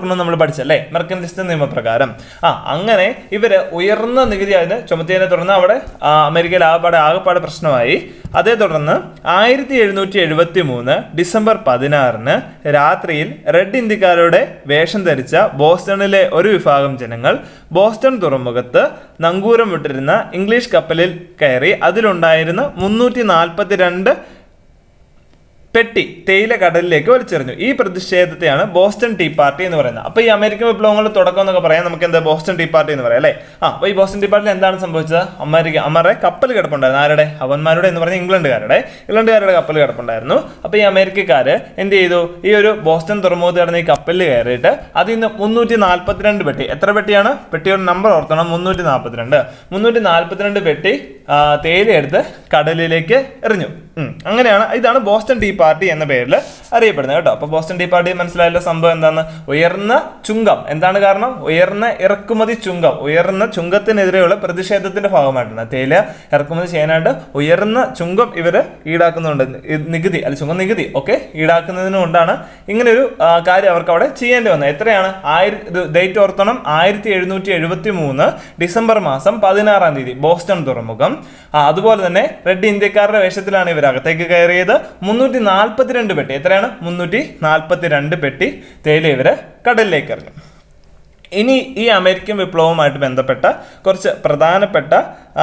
നിയമപ്രകാരം നമ്മൾ പഠിച്ചല്ലേ മെർക്കൻലിസ്റ്റ് നിയമപ്രകാരം ആ അങ്ങനെ ഇവര് ഉയർന്ന നികുതി അതിന് ചുമത്തിയതിനെ തുടർന്ന് അവിടെ ആ, അമേരിക്കയിൽ ആകപ്പാടെ ആകപ്പാടെ പ്രശ്നമായി അതേ തുടർന്ന് ആയിരത്തി എഴുന്നൂറ്റി എഴുപത്തി മൂന്ന് ഡിസംബർ പതിനാറിന് രാത്രിയിൽ റെഡ് ഇന്ത്യക്കാരുടെ വേഷം ധരിച്ച ബോസ്റ്റണിലെ ഒരു വിഭാഗം ജനങ്ങൾ ബോസ്റ്റൺ തുറമുഖത്ത് നങ്കൂരം വിട്ടിരുന്ന ഇംഗ്ലീഷ് കപ്പലിൽ കയറി അതിലുണ്ടായിരുന്ന മുന്നൂറ്റി നാൽപ്പത്തിരണ്ട് പെട്ടി തേയില കടലിലേക്ക് വലിച്ചെറിഞ്ഞു ഈ പ്രതിഷേധത്തെയാണ് ബോസ്റ്റൺ ടീ പാർട്ടി എന്ന് പറയുന്നത് അപ്പൊ ഈ അമേരിക്കൻ വിപ്ലവങ്ങളുടെ തുടക്കം എന്നൊക്കെ പറയാം നമുക്ക് എന്താ ബോസ്റ്റൺ ടീ പാർട്ടി എന്ന് പറയാം അല്ലേ ആ അപ്പൊ ഈ ബോസ്റ്റൺ ടീ പാർട്ടിയിൽ എന്താണ് സംഭവിച്ചത് അമേരിക്ക അമ്മരുടെ കപ്പൽ കിടപ്പുണ്ടായിരുന്നു ആരുടെ അവന്മാരുടെ എന്ന് പറഞ്ഞ ഇംഗ്ലണ്ടുകാരുടെ ഇംഗ്ലണ്ടുകാരുടെ കപ്പൽ കിടപ്പുണ്ടായിരുന്നു അപ്പൊ ഈ അമേരിക്കക്കാര് എന്ത് ചെയ്തു ഈ ഒരു ബോസ്റ്റൺ തുറമുഖത്ത് കിടന്ന ഈ കപ്പലിൽ കയറിയിട്ട് അതിൽ നിന്ന് മുന്നൂറ്റി നാൽപ്പത്തിരണ്ട് പെട്ടി എത്ര പെട്ടിയാണ് പെട്ടിയുടെ നമ്പർ ഓർത്തണം മുന്നൂറ്റി നാൽപ്പത്തിരണ്ട് മുന്നൂറ്റി നാൽപ്പത്തിരണ്ട് പെട്ടി ആ, തേയില എടുത്ത് കടലിലേക്ക് എറിഞ്ഞു ഉം. അങ്ങനെയാണ് ഇതാണ് ബോസ്റ്റൺ ടീ പാർട്ടി എന്ന പേരിൽ അറിയപ്പെടുന്നത് കേട്ടോ അപ്പൊ ബോസ്റ്റൺ ടീ പാർട്ടി മനസ്സിലായല്ലോ സംഭവം എന്താണ് ഉയർന്ന ചുങ്കം എന്താണ് കാരണം ഉയർന്ന ഇറക്കുമതി ചുങ്കം ഉയർന്ന ചുങ്കത്തിനെതിരെയുള്ള പ്രതിഷേധത്തിന്റെ ഭാഗമായിട്ടാണ് തേയില ഇറക്കുമതി ചെയ്യാനായിട്ട് ഉയർന്ന ചുങ്കം ഇവര് ഈടാക്കുന്നുണ്ട് ഈ നികുതി അല്ല ചുങ്കം നികുതി ഒക്കെ ഈടാക്കുന്നതിനുകൊണ്ടാണ് ഇങ്ങനെ ഒരു ആ, കാര്യം അവർക്ക് അവിടെ ചെയ്യേണ്ടി വന്നത് എത്രയാണ് ആയിരം ഇത് ഡേറ്റ് ഓർത്തണം ആയിരത്തി എഴുന്നൂറ്റി എഴുപത്തി മൂന്ന് ഡിസംബർ മാസം പതിനാറാം തീയതി ബോസ്റ്റൺ തുറമുഖം ആ, അതുപോലെ തന്നെ റെഡ് ഇന്ത്യക്കാരുടെ വേഷത്തിലാണ് ഇവർ അകത്തേക്ക് കയറിയത് മുന്നൂറ്റി നാൽപ്പത്തിരണ്ട് പെട്ടി എത്രയാണ് മുന്നൂറ്റി നാൽപ്പത്തിരണ്ട് പെട്ടി തേയില ഇവര് കടലിലേക്ക് എറിഞ്ഞു ഇനി ഈ അമേരിക്കൻ വിപ്ലവവുമായിട്ട് ബന്ധപ്പെട്ട കുറച്ച് പ്രധാനപ്പെട്ട ആ,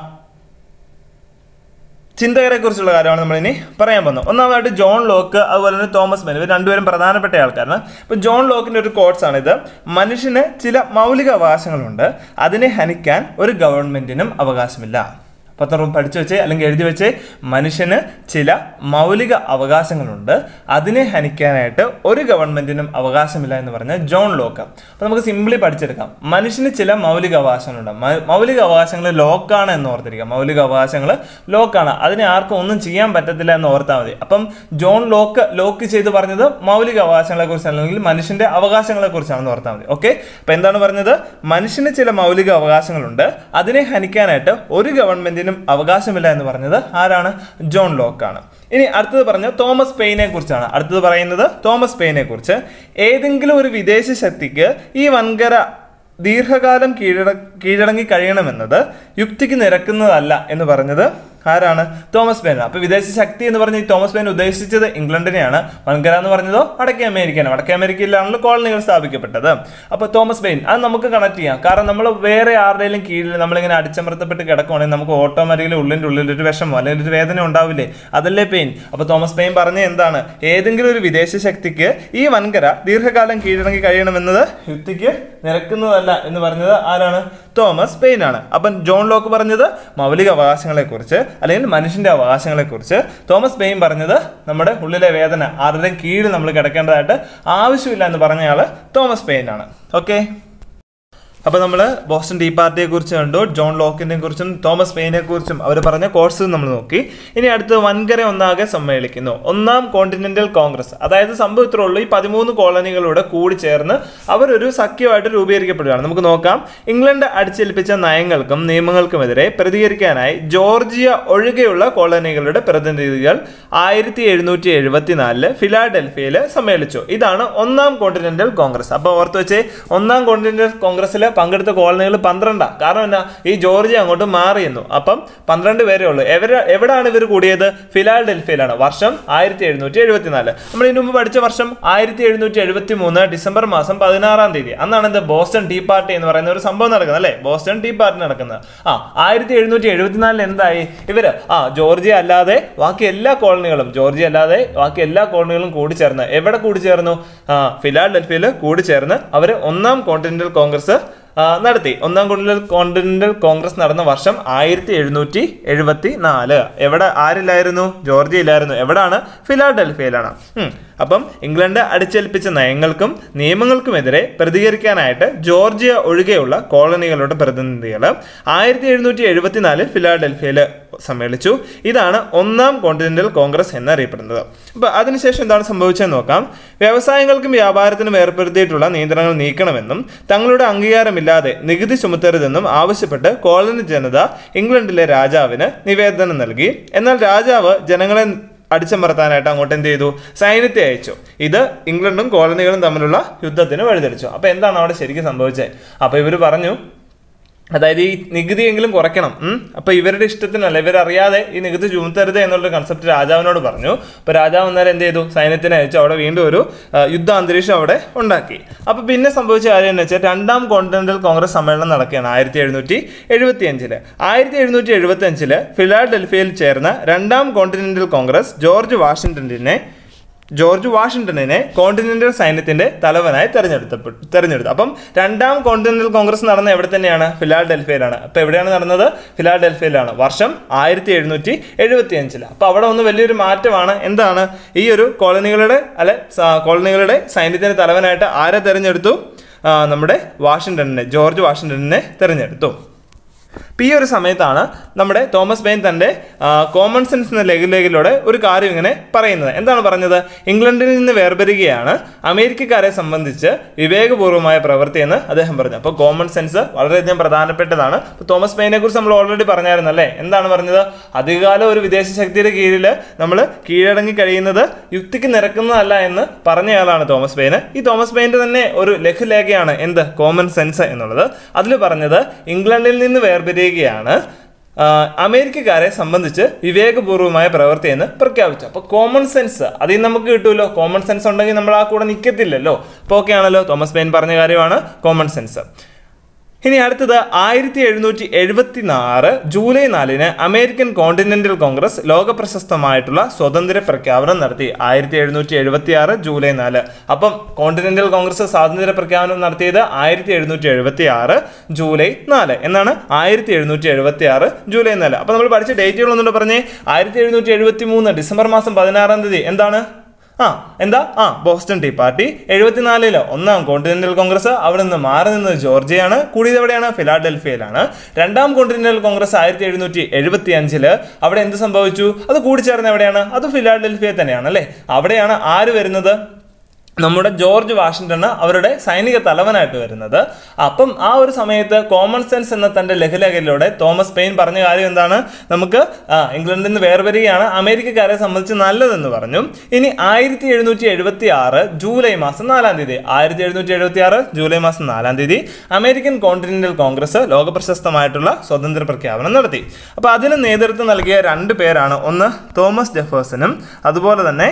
ചിന്തകരെ കുറിച്ചുള്ള കാര്യമാണ് നമ്മൾ ഇനി പറയാൻ പോകുന്നത് ഒന്നാമതായിട്ട് ജോൺ ലോക്ക് അതുപോലെ തന്നെ തോമസ് മെൻ ഇവർ രണ്ടുപേരും പ്രധാനപ്പെട്ട ആൾക്കാരാണ് ഇപ്പൊ ജോൺ ലോക്കിന്റെ ഒരു കോട്സ് ആണിത് മനുഷ്യന് ചില മൗലിക അവകാശങ്ങളുണ്ട് അതിനെ ഹനിക്കാൻ ഒരു ഗവൺമെന്റിനും അവകാശമില്ല പത്രം പഠിച്ചു വെച്ച് അല്ലെങ്കിൽ എഴുതി വെച്ച് മനുഷ്യന് ചില മൗലിക അവകാശങ്ങളുണ്ട് അതിനെ ഹനിക്കാനായിട്ട് ഒരു ഗവൺമെന്റിനും അവകാശമില്ല എന്ന് പറഞ്ഞ ജോൺ ലോക്ക് അപ്പൊ നമുക്ക് സിംപ്ലി പഠിച്ചെടുക്കാം മനുഷ്യന് ചില മൗലിക അവകാശങ്ങളുണ്ട് മ- മൗലിക അവകാശങ്ങൾ ലോക്കാണ് എന്ന് ഓർത്തിരിക്കുക മൗലിക അവകാശങ്ങൾ ലോക്കാണ് അതിനെ ആർക്കും ഒന്നും ചെയ്യാൻ പറ്റത്തില്ല എന്ന് ഓർത്താൽ മതി അപ്പം ജോൺ ലോക്ക് ലോക്ക് ചെയ്ത് പറഞ്ഞത് മൗലിക അവകാശങ്ങളെ കുറിച്ച് അല്ലെങ്കിൽ മനുഷ്യന്റെ അവകാശങ്ങളെ കുറിച്ചാണെന്ന് ഓർത്താൽ മതി ഓക്കെ അപ്പൊ എന്താണ് പറഞ്ഞത് മനുഷ്യന് ചില മൗലിക അവകാശങ്ങളുണ്ട് അതിനെ ഹനിക്കാനായിട്ട് ഒരു ഗവൺമെന്റിനും അവകാശമില്ല എന്ന് പറഞ്ഞത് ആരാണ് ജോൺ ലോക്കാണ് ഇനി അടുത്തത് പറഞ്ഞ തോമസ് പെയിനെ കുറിച്ചാണ് അടുത്തത് പറയുന്നത് തോമസ് പെയിനെ കുറിച്ച് ഏതെങ്കിലും ഒരു വിദേശ ശക്തിക്ക് ഈ വൻകര ദീർഘകാലം കീഴട കീഴടങ്ങി കഴിയണമെന്നത് യുക്തിക്ക് നിരക്കുന്നതല്ല എന്ന് പറഞ്ഞത് ആരാണ് തോമസ് പെയിൻ അപ്പൊ വിദേശ ശക്തി എന്ന് പറഞ്ഞ ഈ തോമസ് പെയിൻ ഉദ്ദേശിച്ചത് ഇംഗ്ലണ്ടിനെയാണ് വൻകര എന്ന് പറഞ്ഞതോ വടക്കേ അമേരിക്കയാണ് വടക്കേ അമേരിക്കയിലാണല്ലോ കോളനികൾ സ്ഥാപിക്കപ്പെട്ടത് അപ്പൊ തോമസ് പെയിൻ അത് നമുക്ക് കണക്ട് ചെയ്യാം കാരണം നമ്മൾ വേറെ ആരുടെയും കീഴിൽ നമ്മളിങ്ങനെ അടിച്ചമർത്തപ്പെട്ട് കിടക്കുവാണെങ്കിൽ നമുക്ക് ഓട്ടോമാറ്റിക്കലി ഉള്ളിൻ്റെ ഉള്ളിൽ ഒരു വിഷമോ അല്ലെങ്കിൽ ഒരു വേദന ഉണ്ടാവില്ലേ അതല്ലേ പെയിൻ അപ്പൊ തോമസ് പെയിൻ പറഞ്ഞ എന്താണ് ഏതെങ്കിലും ഒരു വിദേശ ശക്തിക്ക് ഈ വൻകര ദീർഘകാലം കീഴടങ്ങി കഴിയണമെന്നത് യുക്തിക്ക് നിരക്കുന്നതല്ല എന്ന് പറഞ്ഞത് ആരാണ് തോമസ് പെയിൻ ആണ് അപ്പം ജോൺ ലോക്ക് പറഞ്ഞത് മൗലിക അവകാശങ്ങളെ കുറിച്ച് അല്ലെങ്കിൽ മനുഷ്യന്റെ അവകാശങ്ങളെ കുറിച്ച് തോമസ് പെയിൻ പറഞ്ഞത് നമ്മുടെ ഉള്ളിലെ വേദന ആരുടെയും കീഴിൽ നമ്മൾ കിടക്കേണ്ടതായിട്ട് ആവശ്യമില്ല എന്ന് പറഞ്ഞയാള് തോമസ് പെയിൻ ആണ് ഓക്കെ അപ്പോൾ നമ്മൾ ബോസ്റ്റൺ ടീ പാർട്ടിയെ കുറിച്ച് കണ്ടു ജോൺ ലോക്കിനെ കുറിച്ചും തോമസ് പെയിനെ കുറിച്ചും അവർ പറഞ്ഞ കോഴ്സ് നമ്മൾ നോക്കി ഇനി അടുത്ത് വൻകര ഒന്നാകെ സമ്മേളിക്കുന്നു ഒന്നാം കോണ്ടിനെന്റൽ കോൺഗ്രസ് അതായത് സംഭവം ഇത്രേ ഉള്ളൂ ഈ പതിമൂന്ന് കോളനികളൂടെ കൂടി ചേർന്ന് അവരൊരു സഖ്യമായിട്ട് രൂപീകരിക്കപ്പെടുകയാണ് നമുക്ക് നോക്കാം ഇംഗ്ലണ്ട് അടിച്ചേൽപ്പിച്ച നയങ്ങൾക്കും നിയമങ്ങൾക്കുമെതിരെ പ്രതികരിക്കാനായി ജോർജിയ ഒഴികെയുള്ള കോളനികളുടെ പ്രതിനിധികൾ ആയിരത്തി എഴുന്നൂറ്റി എഴുപത്തിനാലില് ഫിലാഡൽഫിയയിൽ സമ്മേളിച്ചു ഇതാണ് ഒന്നാം കോണ്ടിനെന്റൽ കോൺഗ്രസ് അപ്പോൾ ഓർത്ത് വെച്ചേ ഒന്നാം കോണ്ടിനെന്റൽ കോൺഗ്രസ്സിൽ പങ്കെടുത്ത കോളനികൾ പന്ത്രണ്ടാണ് കാരണം എന്നാ ഈ ജോർജിയ അങ്ങോട്ട് മാറിയെന്നു അപ്പം പന്ത്രണ്ട് പേരേ ഉള്ളൂ എവര് എവിടെയാണ് ഇവർ കൂടിയത് ഫിലാഡൽഫിയയിലാണ് വർഷം ആയിരത്തി എഴുന്നൂറ്റി എഴുപത്തിനാല് നമ്മൾ ഇതിനു മുമ്പ് പഠിച്ച വർഷം ആയിരത്തി എഴുന്നൂറ്റി എഴുപത്തി മൂന്ന് ഡിസംബർ മാസം പതിനാറാം തീയതി അന്നാണ് എന്ത് ബോസ്റ്റൺ ടീ പാർട്ടി എന്ന് പറയുന്ന ഒരു സംഭവം നടക്കുന്നത് അല്ലേ ബോസ്റ്റൺ ടീ പാർട്ടി നടക്കുന്നത് ആ ആയിരത്തി എഴുന്നൂറ്റി എഴുപത്തിനാലിൽ എന്തായി ഇവര് ആ ജോർജിയ അല്ലാതെ ബാക്കി എല്ലാ കോളനികളും ജോർജിയ അല്ലാതെ ബാക്കി എല്ലാ കോളനികളും കൂടി ചേർന്ന് എവിടെ കൂടി ചേർന്നു ആ ഫിലാഡൽഫിയയിൽ കൂടി ചേർന്ന് അവർ ഒന്നാം കോണ്ടിനെന്റൽ കോൺഗ്രസ് ആ, നടത്തി ഒന്നാം കോണ്ടിനെന്റൽ കോണ്ടിനെന്റൽ കോൺഗ്രസ് നടന്ന വർഷം ആയിരത്തി എഴുന്നൂറ്റി എഴുപത്തി നാല് എവിടെ ആരില്ലായിരുന്നു ജോർജിയ ഇല്ലായിരുന്നു എവിടാണ് ഫിലാഡൽഫിയയിലാണ് ഉം. അപ്പം ഇംഗ്ലണ്ട് അടിച്ചേൽപ്പിച്ച നയങ്ങൾക്കും നിയമങ്ങൾക്കുമെതിരെ പ്രതികരിക്കാനായിട്ട് ജോർജിയ ഒഴികെയുള്ള കോളനികളുടെ പ്രതിനിധികൾ ആയിരത്തി എഴുന്നൂറ്റി എഴുപത്തിനാലിൽ ഫിലാഡൽഫിയയിൽ സമ്മേളിച്ചു ഇതാണ് ഒന്നാം കോണ്ടിനെന്റൽ കോൺഗ്രസ് എന്നറിയപ്പെടുന്നത് അപ്പൊ അതിനുശേഷം എന്താണ് സംഭവിച്ചതെന്ന് നോക്കാം വ്യവസായങ്ങൾക്കും വ്യാപാരത്തിനും ഏർപ്പെടുത്തിയിട്ടുള്ള നിയന്ത്രണങ്ങൾ നീക്കണമെന്നും തങ്ങളുടെ അംഗീകാരമില്ലാതെ നികുതി ചുമത്തരുതെന്നും ആവശ്യപ്പെട്ട് കോളനി ജനത ഇംഗ്ലണ്ടിലെ രാജാവിന് നിവേദനം നൽകി എന്നാൽ രാജാവ് ജനങ്ങളെ അടിച്ചമർത്താനായിട്ട് അങ്ങോട്ട് എന്ത് ചെയ്തു സൈന്യത്തെ അയച്ചു ഇത് ഇംഗ്ലണ്ടും കോളനികളും തമ്മിലുള്ള യുദ്ധത്തിന് വഴിതെളിച്ചു അപ്പൊ എന്താണ് അവിടെ ശരിക്കും സംഭവിച്ചത് അപ്പൊ ഇവർ പറഞ്ഞു അതായത് ഈ നികുതിയെങ്കിലും കുറയ്ക്കണം ഉം. അപ്പൊ ഇവരുടെ ഇഷ്ടത്തിനല്ല ഇവരറിയാതെ ഈ നികുതി ചുമത്തരുത് എന്നുള്ള കൺസെപ്റ്റ് രാജാവിനോട് പറഞ്ഞു അപ്പൊ രാജാവ് അന്നേരം എന്ത് ചെയ്തു സൈന്യത്തിനെ അയച്ചു അവിടെ വീണ്ടും ഒരു ആ, യുദ്ധ അന്തരീക്ഷം അവിടെ ഉണ്ടാക്കി അപ്പൊ പിന്നെ സംഭവിച്ച കാര്യം എന്ന് വെച്ചാൽ രണ്ടാം കോണ്ടിനെന്റൽ കോൺഗ്രസ് സമ്മേളനം നടക്കുകയാണ് ആയിരത്തി എഴുന്നൂറ്റി എഴുപത്തി അഞ്ചില് ആയിരത്തി എഴുന്നൂറ്റി എഴുപത്തി അഞ്ചില് ഫിലാഡൽഫിയയിൽ ചേർന്ന രണ്ടാം കോണ്ടിനെന്റൽ കോൺഗ്രസ് ജോർജ് വാഷിംഗ്ടണിനെ ജോർജ് വാഷിംഗ്ടണിനെ കോണ്ടിനെന്റൽ സൈന്യത്തിന്റെ തലവനായി തെരഞ്ഞെടുത്തപ്പെട്ടു തെരഞ്ഞെടുത്തു അപ്പം രണ്ടാം കോണ്ടിനെന്റൽ കോൺഗ്രസ് നടന്ന എവിടെ തന്നെയാണ് ഫിലാഡൽഫിയയിലാണ് അപ്പൊ എവിടെയാണ് നടന്നത് ഫിലാഡൽഫിയയിലാണ് വർഷം ആയിരത്തി എഴുന്നൂറ്റി എഴുപത്തി അഞ്ചില് അപ്പൊ അവിടെ ഒന്ന് വലിയൊരു മാറ്റമാണ് എന്താണ് ഈ ഒരു കോളനികളുടെ അല്ലെ സ- കോളനികളുടെ സൈന്യത്തിന്റെ തലവനായിട്ട് ആരെ തെരഞ്ഞെടുത്തു ആ, നമ്മുടെ വാഷിംഗ്ടണിനെ ജോർജ് വാഷിംഗ്ടണിനെ തെരഞ്ഞെടുത്തു അപ്പം ഈ ഒരു സമയത്താണ് നമ്മുടെ തോമസ് ബെയിൻ തൻ്റെ കോമൺ സെൻസ് എന്ന ലേഖയിലൂടെ ഒരു കാര്യം ഇങ്ങനെ പറയുന്നത് എന്താണ് പറഞ്ഞത് ഇംഗ്ലണ്ടിൽ നിന്ന് വേർപെരുകയാണ് അമേരിക്കക്കാരെ സംബന്ധിച്ച് വിവേകപൂർവമായ പ്രവൃത്തി എന്ന് അദ്ദേഹം പറഞ്ഞു അപ്പോൾ കോമൺ സെൻസ് വളരെയധികം പ്രധാനപ്പെട്ടതാണ് ഇപ്പോൾ തോമസ് ബെയിനെ കുറിച്ച് നമ്മൾ ഓൾറെഡി പറഞ്ഞായിരുന്നു അല്ലേ എന്താണ് പറഞ്ഞത് അധികകാലം ഒരു വിദേശ ശക്തിയുടെ കീഴിൽ നമ്മൾ കീഴടങ്ങി കഴിയുന്നത് യുക്തിക്ക് നിരക്കുന്നതല്ല എന്ന് പറഞ്ഞയാളാണ് തോമസ് ബെയിന് ഈ തോമസ് ബെയിൻ്റെ തന്നെ ഒരു ലഘുലേഖയാണ് എന്ത് കോമൺ സെൻസ് എന്നുള്ളത് അതിൽ പറഞ്ഞത് ഇംഗ്ലണ്ടിൽ നിന്ന് വേർപിരിയുകയാണ് ആ, അമേരിക്കക്കാരെ സംബന്ധിച്ച് വിവേകപൂർവമായ പ്രവൃത്തി എന്ന് പ്രഖ്യാപിച്ചു അപ്പോൾ കോമൺ സെൻസ് അതിൽ നിന്ന് നമുക്ക് കിട്ടുമല്ലോ കോമൺ സെൻസ് ഉണ്ടെങ്കിൽ നമ്മൾ ആ കൂടെ നിൽക്കത്തില്ലല്ലോ അപ്പോൾ ഓക്കെ ആണല്ലോ തോമസ് ബെയിൻ പറഞ്ഞ കാര്യമാണ് കോമൺ സെൻസ് ഇനി അടുത്തത് ആയിരത്തി എഴുന്നൂറ്റി എഴുപത്തി ആറ് ജൂലൈ നാലിന് അമേരിക്കൻ കോണ്ടിനെന്റൽ കോൺഗ്രസ് ലോകപ്രശസ്തമായിട്ടുള്ള സ്വാതന്ത്ര്യ പ്രഖ്യാപനം നടത്തി ആയിരത്തി എഴുന്നൂറ്റി എഴുപത്തി ആറ് ജൂലൈ നാല് അപ്പം കോണ്ടിനെന്റൽ കോൺഗ്രസ് സ്വാതന്ത്ര്യ പ്രഖ്യാപനം നടത്തിയത് ആയിരത്തി എഴുന്നൂറ്റി എഴുപത്തി ആറ് ജൂലൈ നാല് എന്നാണ് ആയിരത്തി എഴുന്നൂറ്റി എഴുപത്തി ആറ് ജൂലൈ നാല് അപ്പം നമ്മൾ പഠിച്ച ഡേറ്റുകൾ ഒന്നുകൂടെ പറഞ്ഞേ ആയിരത്തി എഴുന്നൂറ്റി എഴുപത്തി മൂന്ന് ഡിസംബർ മാസം പതിനാറാം തീയതി എന്താണ് ആ എന്താ ആ ബോസ്റ്റൺ ടീ പാർട്ടി എഴുപത്തിനാലില് ഒന്നാം കോണ്ടിനെന്റൽ കോൺഗ്രസ് അവിടെ നിന്ന് മാറി നിന്നത് ജോർജിയയാണ് കൂടിയത് എവിടെയാണ് ഫിലാഡൽഫിയയിലാണ് രണ്ടാം കോണ്ടിനെന്റൽ കോൺഗ്രസ് ആയിരത്തി എഴുന്നൂറ്റി എഴുപത്തി അഞ്ചില് അവിടെ എന്ത് സംഭവിച്ചു അത് കൂടിച്ചേർന്ന് എവിടെയാണ് അത് ഫിലാഡൽഫിയ തന്നെയാണ് അല്ലേ അവിടെയാണ് ആര് വരുന്നത് നമ്മുടെ ജോർജ് വാഷിംഗ്ടണ് അവരുടെ സൈനിക തലവനായിട്ട് വരുന്നത് അപ്പം ആ ഒരു സമയത്ത് കോമൺ സെൻസ് എന്ന തന്റെ ലഘുലേഖയിലൂടെ തോമസ് പെയിൻ പറഞ്ഞ കാര്യം എന്താണ് നമുക്ക് ആ, ഇംഗ്ലണ്ടിൽ നിന്ന് വേർപെരികയാണ് അമേരിക്കക്കാരെ സംബന്ധിച്ച് നല്ലതെന്ന് പറഞ്ഞു ഇനി ആയിരത്തി എഴുന്നൂറ്റി എഴുപത്തി ആറ് ജൂലൈ മാസം നാലാം തീയതി ആയിരത്തി എഴുന്നൂറ്റി എഴുപത്തി ആറ് ജൂലൈ മാസം നാലാം തീയതി അമേരിക്കൻ കോണ്ടിനെന്റൽ കോൺഗ്രസ് ലോകപ്രശസ്തമായിട്ടുള്ള സ്വതന്ത്ര പ്രഖ്യാപനം നടത്തി അപ്പോൾ അതിന് നേതൃത്വം നൽകിയ രണ്ട് പേരാണ് ഒന്ന് തോമസ് ജെഫേഴ്സനും അതുപോലെ തന്നെ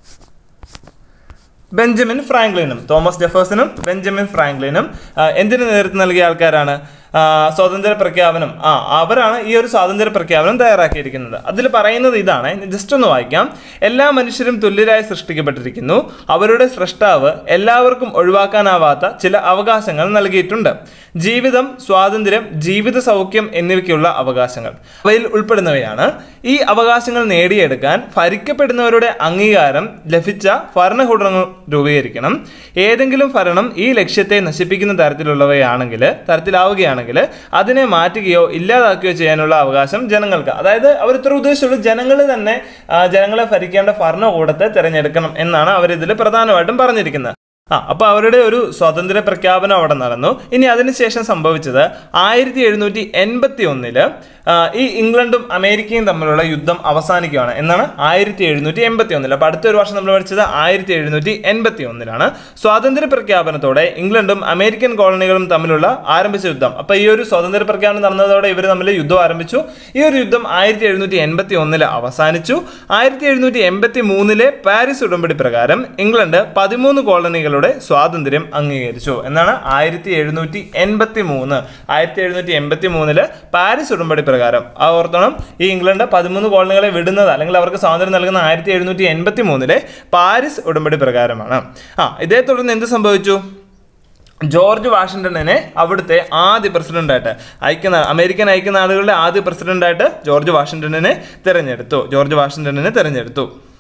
ബെഞ്ചമിൻ ഫ്രാങ്ക്ലിനും തോമസ് ജെഫേഴ്സണും ബെഞ്ചമിൻ ഫ്രാങ്ക്ലിനും ആ, എന്തിനു നേതൃത്വം നൽകിയ ആൾക്കാരാണ് ആ, സ്വാതന്ത്ര്യ പ്രഖ്യാപനം ആ അവരാണ് ഈ ഒരു സ്വാതന്ത്ര്യ പ്രഖ്യാപനം തയ്യാറാക്കിയിരിക്കുന്നത് അതിൽ പറയുന്നത് ഇതാണ് ജസ്റ്റ് ഒന്ന് വായിക്കാം എല്ലാ മനുഷ്യരും തുല്യരായി സൃഷ്ടിക്കപ്പെട്ടിരിക്കുന്നു അവരുടെ സൃഷ്ടാവ് എല്ലാവർക്കും ഒഴിവാക്കാനാവാത്ത ചില അവകാശങ്ങൾ നൽകിയിട്ടുണ്ട് ജീവിതം സ്വാതന്ത്ര്യം ജീവിത സൗഖ്യം എന്നിവയ്ക്കുള്ള അവകാശങ്ങൾ അവയിൽ ഉൾപ്പെടുന്നവയാണ് ഈ അവകാശങ്ങൾ നേടിയെടുക്കാൻ ഭരിക്കപ്പെടുന്നവരുടെ അംഗീകാരം ലഭിച്ച ഭരണകൂടങ്ങൾ രൂപീകരിക്കണം ഏതെങ്കിലും ഭരണം ഈ ലക്ഷ്യത്തെ നശിപ്പിക്കുന്ന തരത്തിലുള്ളവയാണെങ്കിൽ തരത്തിലാവുകയാണെങ്കിൽ അതിനെ മാറ്റുകയോ ഇല്ലാതാക്കുകയോ ചെയ്യാനുള്ള അവകാശം ജനങ്ങൾക്ക് അതായത് അവർ ഇത്ര ഉദ്ദേശിച്ചുള്ളൂ ജനങ്ങൾ തന്നെ ആ, ജനങ്ങളെ ഭരിക്കേണ്ട ഭരണകൂടത്തെ തിരഞ്ഞെടുക്കണം എന്നാണ് അവരിതിൽ പ്രധാനമായിട്ടും പറഞ്ഞിരിക്കുന്നത് ആ അപ്പൊ അവരുടെ ഒരു സ്വാതന്ത്ര്യ പ്രഖ്യാപനം അവിടെ നടന്നു ഇനി അതിനുശേഷം സംഭവിച്ചത് ആയിരത്തി എഴുന്നൂറ്റി എൺപത്തി ഒന്നില് ഈ ഇംഗ്ലണ്ടും അമേരിക്കയും തമ്മിലുള്ള യുദ്ധം അവസാനിക്കുകയാണ് എന്നാണ് ആയിരത്തി എഴുന്നൂറ്റി എൺപത്തി ഒന്നിൽ അപ്പൊ അടുത്തൊരു വർഷം നമ്മൾ പഠിച്ചത് ആയിരത്തി എഴുന്നൂറ്റി എൺപത്തി ഒന്നിലാണ് സ്വാതന്ത്ര്യ പ്രഖ്യാപനത്തോടെ ഇംഗ്ലണ്ടും അമേരിക്കൻ കോളനികളും തമ്മിലുള്ള ആരംഭിച്ച യുദ്ധം അപ്പൊ ഈ ഒരു സ്വാതന്ത്ര്യ പ്രഖ്യാപനം നടന്നതോടെ ഇവർ തമ്മിൽ യുദ്ധം ആരംഭിച്ചു ഈ ഒരു യുദ്ധം ആയിരത്തി എഴുന്നൂറ്റി എൺപത്തി ഒന്നില് അവസാനിച്ചു ആയിരത്തി എഴുന്നൂറ്റി എൺപത്തി മൂന്നിലെ പാരീസ് ഉടമ്പടി പ്രകാരം ഇംഗ്ലണ്ട് പതിമൂന്ന് കോളനികളുടെ സ്വാതന്ത്ര്യം അംഗീകരിച്ചു എന്നാണ് ആയിരത്തി എഴുന്നൂറ്റി എൺപത്തി മൂന്ന് ആയിരത്തി എഴുന്നൂറ്റി എൺപത്തി മൂന്നില് പാരീസ് ഉടമ്പടി പ്രകാരം ആ ഓർത്തോണം ഈ ഇംഗ്ലണ്ട് പതിമൂന്ന് കോളനികളെ വിടുന്നത് അല്ലെങ്കിൽ അവർക്ക് സ്വാതന്ത്ര്യം നൽകുന്ന ആയിരത്തി എഴുന്നൂറ്റി എൺപത്തി മൂന്നിലെ പാരീസ് ഉടമ്പടി പ്രകാരമാണ് ആ ഇതേ തുടർന്ന് എന്ത് സംഭവിച്ചു ജോർജ് വാഷിംഗ്ടണിനെ അവിടുത്തെ ആദ്യ പ്രസിഡന്റായിട്ട് ഐക്യനാ അമേരിക്കൻ ഐക്യനാടുകളുടെ ആദ്യ പ്രസിഡന്റായിട്ട് ജോർജ് വാഷിംഗ്ടണിനെ തിരഞ്ഞെടുത്തു ജോർജ് വാഷിംഗ്ടണിനെ തിരഞ്ഞെടുത്തു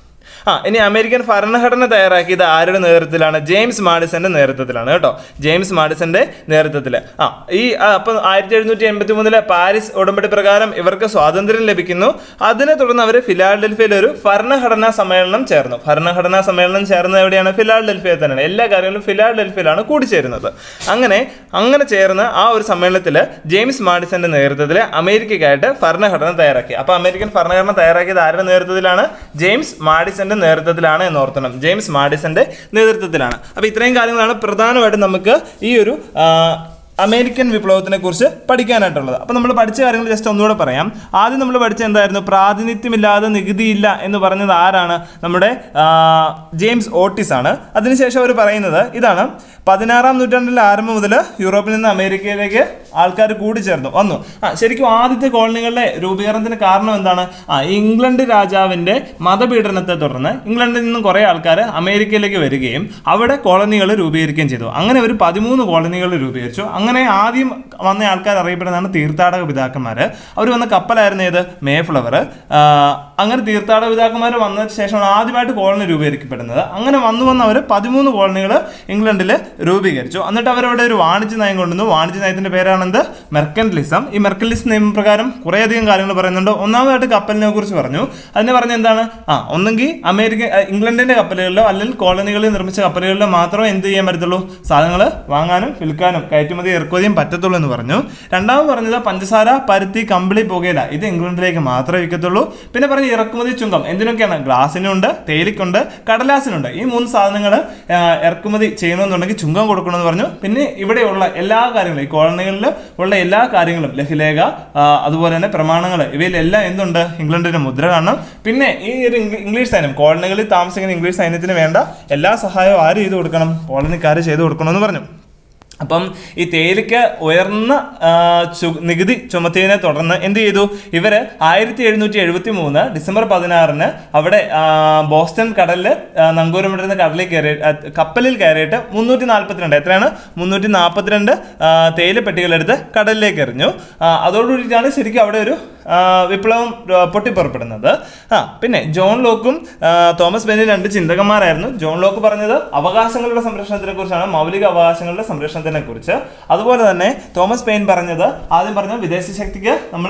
ആ ഇനി അമേരിക്കൻ ഭരണഘടന തയ്യാറാക്കിയത് ആരുടെ നേതൃത്വത്തിലാണ് ജെയിംസ് മാഡിസന്റെ നേതൃത്വത്തിലാണ് കേട്ടോ ജെയിംസ് മാഡിസന്റെ നേതൃത്വത്തിൽ ആ ഈ ആ, അപ്പം ആയിരത്തി എഴുന്നൂറ്റി എൺപത്തി മൂന്നിലെ പാരീസ് ഉടമ്പടി പ്രകാരം ഇവർക്ക് സ്വാതന്ത്ര്യം ലഭിക്കുന്നു അതിനെ തുടർന്ന് അവർ ഫിലാഡൽഫിയയിൽ ഒരു ഭരണഘടനാ സമ്മേളനം ചേർന്നു ഭരണഘടനാ സമ്മേളനം ചേർന്നത് എവിടെയാണ് ഫിലാഡൽഫിയയിൽ തന്നെയാണ് എല്ലാ കാര്യങ്ങളും ഫിലാഡൽഫിയയിലാണ് കൂടിച്ചേരുന്നത് അങ്ങനെ അങ്ങനെ ചേർന്ന് ആ ഒരു സമ്മേളനത്തിൽ ജെയിംസ് മാഡിസന്റെ നേതൃത്വത്തിൽ അമേരിക്കയ്ക്കായിട്ട് ഭരണഘടന തയ്യാറാക്കി അപ്പോൾ അമേരിക്കൻ ഭരണഘടന തയ്യാറാക്കിയത് ആരുടെ നേതൃത്വത്തിലാണ് ജെയിംസ് മാഡിസന്റെ നേതൃത്വത്തിലാണ് എന്ന് ഓർത്തണം ജെയിംസ് മാഡിസന്റെ നേതൃത്വത്തിലാണ് അപ്പോൾ ഇത്രയും കാര്യങ്ങളാണ് പ്രധാനമായിട്ടും നമുക്ക് ഈ ഒരു ആ, അമേരിക്കൻ വിപ്ലവത്തിനെ കുറിച്ച് പഠിക്കാനായിട്ടുള്ളത് അപ്പോൾ നമ്മൾ പഠിച്ച കാര്യങ്ങൾ ജസ്റ്റ് ഒന്നുകൂടെ പറയാം ആദ്യം നമ്മൾ പഠിച്ച എന്തായിരുന്നു പ്രാതിനിധ്യമില്ലാതെ നികുതിയില്ല എന്ന് പറഞ്ഞത് ആരാണ് നമ്മുടെ ആ, ജെയിംസ് ഓട്ടിസ് ആണ് അതിനുശേഷം അവർ പറയുന്നത് ഇതാണ് പതിനാറാം നൂറ്റാണ്ടിലെ ആരംഭം മുതൽ യൂറോപ്പിൽ നിന്ന് അമേരിക്കയിലേക്ക് ആൾക്കാർ കൂടിച്ചേർന്നു വന്നു ആ ശരിക്കും ആദ്യത്തെ കോളനികളുടെ രൂപീകരണത്തിന് കാരണം എന്താണ് ആ ഇംഗ്ലണ്ട് രാജാവിന്റെ മതപീഡനത്തെ തുടർന്ന് ഇംഗ്ലണ്ടിൽ നിന്നും കുറേ ആൾക്കാർ അമേരിക്കയിലേക്ക് വരികയും അവിടെ കോളനികൾ രൂപീകരിക്കുകയും ചെയ്തു അങ്ങനെ ഒരു പതിമൂന്ന് കോളനികൾ രൂപീകരിച്ചു അങ്ങനെ ആദ്യം വന്ന ആൾക്കാർ അറിയപ്പെടുന്നതാണ് തീർത്ഥാടക പിതാക്കന്മാർ അവർ വന്ന കപ്പലായിരുന്നു ഏത് മേഫ്ലവർ അങ്ങനെ തീർത്ഥാടക പിതാക്കന്മാർ വന്നതിന് ശേഷമാണ് ആദ്യമായിട്ട് കോളനി രൂപീകരിക്കപ്പെടുന്നത് അങ്ങനെ വന്നു വന്ന് അവർ പതിമൂന്ന് കോളനികൾ ഇംഗ്ലണ്ടിൽ രൂപീകരിച്ചു എന്നിട്ട് അവരവിടെ ഒരു വാണിജ്യ നയം കൊണ്ടുവന്നു വാണിജ്യ നയത്തിന്റെ പേരാണെന്ത് മെർക്കൻലിസം ഈ മെർക്കൻലിസം നിയമപ്രകാരം കുറേയധികം കാര്യങ്ങൾ പറയുന്നുണ്ട് ഒന്നാമതായിട്ട് കപ്പലിനെ കുറിച്ച് പറഞ്ഞു അതിന് പറഞ്ഞ എന്താണ് ആ ഒന്നെങ്കിൽ അമേരിക്ക ആ, ഇംഗ്ലണ്ടിന്റെ കപ്പലുകളിലോ അല്ലെങ്കിൽ കോളനികളിൽ നിർമ്മിച്ച കപ്പലുകളിലോ മാത്രമേ എന്ത് ചെയ്യാൻ പറ്റത്തുള്ളൂ സാധനങ്ങൾ വാങ്ങാനും വിൽക്കാനും കയറ്റുമതി ഇറക്കുമതിയും പറ്റത്തുള്ളൂ എന്ന് പറഞ്ഞു രണ്ടാമത് പറഞ്ഞത് പഞ്ചസാര പരുത്തി കമ്പിളി പുകയില ഇത് ഇംഗ്ലണ്ടിലേക്ക് മാത്രമേ വിൽക്കത്തുള്ളൂ പിന്നെ പറഞ്ഞ ഇറക്കുമതി ചുങ്കം എന്തിനൊക്കെയാണ് ഗ്ലാസിനുണ്ട് തേയിലക്കുണ്ട് കടലാസിനുണ്ട് ഈ മൂന്ന് സാധനങ്ങൾ ഇറക്കുമതി ചെയ്യണമെന്നുണ്ടെങ്കിൽ ചുങ്കം കൊടുക്കണമെന്ന് പറഞ്ഞു പിന്നെ ഇവിടെയുള്ള എല്ലാ കാര്യങ്ങളും ഈ കോളനികളിൽ ഉള്ള എല്ലാ കാര്യങ്ങളും ലഘുലേഖ ആ, അതുപോലെ തന്നെ പ്രമാണങ്ങൾ ഇവയിലെല്ലാം എന്തുണ്ട് ഇംഗ്ലണ്ടിന്റെ മുദ്ര കാണണം പിന്നെ ഈ ഒരു ഇംഗ്ലീ- ഇംഗ്ലീഷ് സൈന്യം കോളനികളിൽ താമസിക്കുന്ന ഇംഗ്ലീഷ് സൈന്യത്തിന് വേണ്ട എല്ലാ സഹായവും ആര് ചെയ്തു കൊടുക്കണം കോളനിക്കാർ ചെയ്തു കൊടുക്കണമെന്ന് പറഞ്ഞു അപ്പം ഈ തേയിലയ്ക്ക് ഉയർന്ന ആ, ചു- നികുതി ചുമത്തിയതിനെ തുടർന്ന് എന്ത് ചെയ്തു ഇവര് ആയിരത്തി എഴുന്നൂറ്റി എഴുപത്തി മൂന്ന് ഡിസംബർ പതിനാറിന് അവിടെ ആ, ബോസ്റ്റൺ കടലിൽ ആ, നങ്കൂരമിടുന്ന കടലിൽ കയറി ആ, കപ്പലിൽ കയറിയിട്ട് മുന്നൂറ്റി നാൽപ്പത്തിരണ്ട് എത്രയാണ് മുന്നൂറ്റി നാൽപ്പത്തിരണ്ട് തേയില പെട്ടികളെടുത്ത് കടലിലേക്ക് എറിഞ്ഞു ആ, അതോടുകൂടിയിട്ടാണ് ശരിക്കും അവിടെ ഒരു ആ, വിപ്ലവം ആ, പൊട്ടിപ്പുറപ്പെടുന്നത് ആ പിന്നെ ജോൺ ലോക്കും ആ, തോമസ് ബെന്നും രണ്ട് ചിന്തകന്മാരായിരുന്നു ജോൺ ലോക്ക് പറഞ്ഞത് അവകാശങ്ങളുടെ സംരക്ഷണത്തിനെ കുറിച്ചാണ് മൗലിക അവകാശങ്ങളുടെ സംരക്ഷണത്തിനെ കുറിച്ച് അതുപോലെ തന്നെ തോമസ് പെയിൻ പറഞ്ഞത് ആദ്യം പറഞ്ഞ വിദേശ ശക്തിക്ക് നമ്മൾ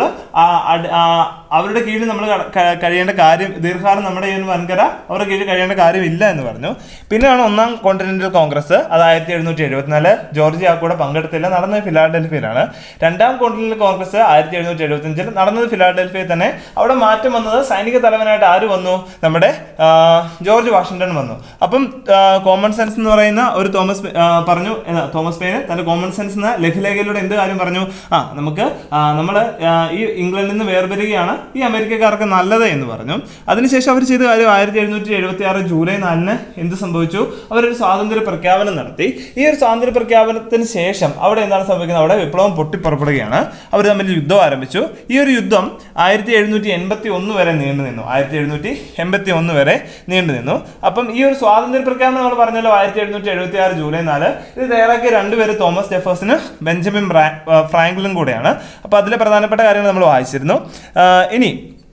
അവരുടെ കീഴിൽ നമ്മൾ കഴിയേണ്ട കാര്യം ദീർഘകാലം നമ്മുടെ ഈ ഒരു വൻകര അവരുടെ കീഴിൽ കഴിയേണ്ട കാര്യമില്ല എന്ന് പറഞ്ഞു പിന്നെയാണ് ഒന്നാം കോണ്ടിനെന്റൽ കോൺഗ്രസ് അത് ആയിരത്തി എഴുന്നൂറ്റി എഴുപത്തിനാല് ജോർജിയ കൂടെ പങ്കെടുത്തില്ല നടന്നത് ഫിലാഡൽഫിയയിലാണ് രണ്ടാം കോണ്ടിനെന്റൽ കോൺഗ്രസ് ആയിരത്തി എഴുന്നൂറ്റി എഴുപത്തിയഞ്ചിൽ നടന്നത് ഫിലാഡൽഫിയയിൽ തന്നെ അവിടെ മാറ്റം വന്നത് സൈനിക തലവനായിട്ട് ആര് വന്നു നമ്മുടെ ആ, ജോർജ് വാഷിംഗ്ടൺ വന്നു അപ്പം കോമൺ സെൻസ് എന്ന് പറയുന്ന ഒരു തോമസ് പെ- ആ, പറഞ്ഞു എന്നാ, തോമസ് പെയിന് തന്റെ കോമൺ സെൻസ് എന്ന ലഘുലേഖയിലൂടെ എന്ത് കാര്യം പറഞ്ഞു ആ നമുക്ക് നമ്മൾ ഈ ഇംഗ്ലണ്ടിൽ നിന്ന് വേർപിരികയാണ് ഈ അമേരിക്കക്കാർക്ക് നല്ലത് എന്ന് പറഞ്ഞു അതിനുശേഷം അവർ ചെയ്ത കാര്യം ആയിരത്തി എഴുന്നൂറ്റി എഴുപത്തി ആറ് ജൂലൈ നാലിന് എന്ത് സംഭവിച്ചു അവരൊരു സ്വാതന്ത്ര്യ പ്രഖ്യാപനം നടത്തി ഈ ഒരു സ്വാതന്ത്ര്യ പ്രഖ്യാപനത്തിന് ശേഷം അവിടെ എന്താണ് സംഭവിക്കുന്നത് അവിടെ വിപ്ലവം പൊട്ടിപ്പുറപ്പെടുകയാണ് അവർ തമ്മിൽ യുദ്ധം ആരംഭിച്ചു ഈ ഒരു യുദ്ധം ആയിരത്തി എഴുന്നൂറ്റി എൺപത്തി ഒന്ന് വരെ നീണ്ടു നിന്നു ആയിരത്തി എഴുന്നൂറ്റി എൺപത്തി ഒന്ന് വരെ നീണ്ടു നിന്നു അപ്പം ഈ ഒരു സ്വാതന്ത്ര്യ പ്രഖ്യാപനം നമ്മൾ പറഞ്ഞല്ലോ ആയിരത്തി എഴുന്നൂറ്റി എഴുപത്തി ആറ് ജൂലൈ നാല് ഇത് തയ്യാറാക്കിയ രണ്ടുപേര് തോമസ് ജെഫേഴ്സന് ബെഞ്ചമിൻ ബ്രാ- ആ, ഫ്രാങ്ക്ലിൻ കൂടെയാണ് അപ്പോൾ അതിലെ പ്രധാനപ്പെട്ട കാര്യങ്ങൾ നമ്മൾ വായിച്ചിരുന്നു ആ, ഇനി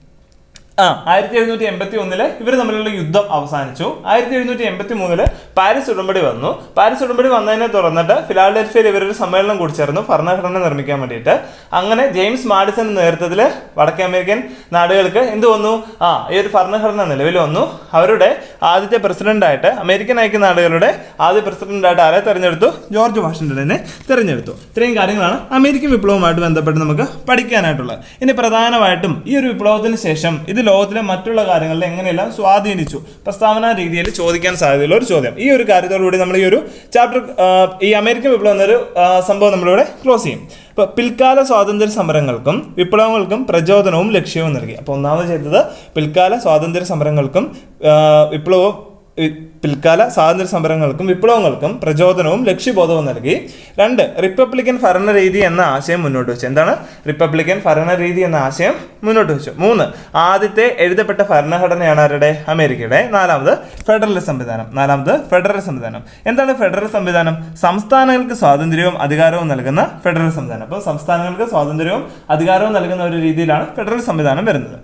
ആ ആയിരത്തി എഴുന്നൂറ്റി എൺപത്തി ഒന്നില് ഇവർ തമ്മിലുള്ള യുദ്ധം അവസാനിച്ചു ആയിരത്തി എഴുന്നൂറ്റി എൺപത്തി മൂന്നില് പാരീസ് ഉടമ്പടി വന്നു പാരീസ് ഉടമ്പടി വന്നതിനെ തുടർന്നിട്ട് ഫിലാഡൽഫിയയിൽ ഇവരൊരു സമ്മേളനം കൂടി ചേർന്നു ഭരണഘടന നിർമ്മിക്കാൻ വേണ്ടിയിട്ട് അങ്ങനെ ജെയിംസ് മാഡിസന്റെ നേതൃത്വത്തിൽ വടക്കേ അമേരിക്കൻ നാടുകൾക്ക് എന്ത് വന്നു ആ ഈ ഒരു ഭരണഘടന നിലവിൽ വന്നു അവരുടെ ആദ്യത്തെ പ്രസിഡന്റായിട്ട് അമേരിക്കൻ ഐക്യ നാടുകളുടെ ആദ്യ പ്രസിഡന്റായിട്ട് ആരെ തെരഞ്ഞെടുത്തു ജോർജ് വാഷിംഗ്ടനെ തെരഞ്ഞെടുത്തു ഇത്രയും കാര്യങ്ങളാണ് അമേരിക്കൻ വിപ്ലവവുമായിട്ട് ബന്ധപ്പെട്ട് നമുക്ക് പഠിക്കാനായിട്ടുള്ളത് ഇനി പ്രധാനമായിട്ടും ഈ ഒരു വിപ്ലവത്തിന് ശേഷം ഇത് ലോകത്തിലെ മറ്റുള്ള കാര്യങ്ങളിൽ എങ്ങനെയെല്ലാം സ്വാധീനിച്ചു പ്രസ്താവന രീതിയിൽ ചോദിക്കാൻ സാധ്യതയുള്ള ഒരു ചോദ്യം ഈ ഒരു കാര്യത്തോടുകൂടി നമ്മൾ ഈ ഒരു ചാപ്റ്റർ ഈ അമേരിക്കൻ വിപ്ലവം എന്നൊരു ആ, സംഭവം നമ്മളിവിടെ ക്ലോസ് ചെയ്യും ഇപ്പൊ പിൽക്കാല സ്വാതന്ത്ര്യ സമരങ്ങൾക്കും വിപ്ലവങ്ങൾക്കും പ്രചോദനവും ലക്ഷ്യവും നൽകി അപ്പോൾ ഒന്നാമത് ചെയ്തത് പിൽക്കാല സ്വാതന്ത്ര്യ സമരങ്ങൾക്കും ആ, വിപ്ലവവും ഈ പിൽക്കാല സ്വാതന്ത്ര്യ സമരങ്ങൾക്കും വിപ്ലവങ്ങൾക്കും പ്രചോദനവും ലക്ഷ്യബോധവും നൽകി രണ്ട് റിപ്പബ്ലിക്കൻ ഭരണരീതി എന്ന ആശയം മുന്നോട്ട് വെച്ചു എന്താണ് റിപ്പബ്ലിക്കൻ ഭരണരീതി എന്ന ആശയം മുന്നോട്ട് വെച്ചു മൂന്ന് ആദ്യത്തെ എഴുതപ്പെട്ട ഭരണഘടനയാണ് ആരുടെ അമേരിക്കയുടെ നാലാമത് ഫെഡറൽ സംവിധാനം നാലാമത് ഫെഡറൽ സംവിധാനം എന്താണ് ഫെഡറൽ സംവിധാനം സംസ്ഥാനങ്ങൾക്ക് സ്വാതന്ത്ര്യവും അധികാരവും നൽകുന്ന ഫെഡറൽ സംവിധാനം അപ്പോൾ സംസ്ഥാനങ്ങൾക്ക് സ്വാതന്ത്ര്യവും അധികാരവും നൽകുന്ന ഒരു രീതിയിലാണ് ഫെഡറൽ സംവിധാനം വരുന്നത്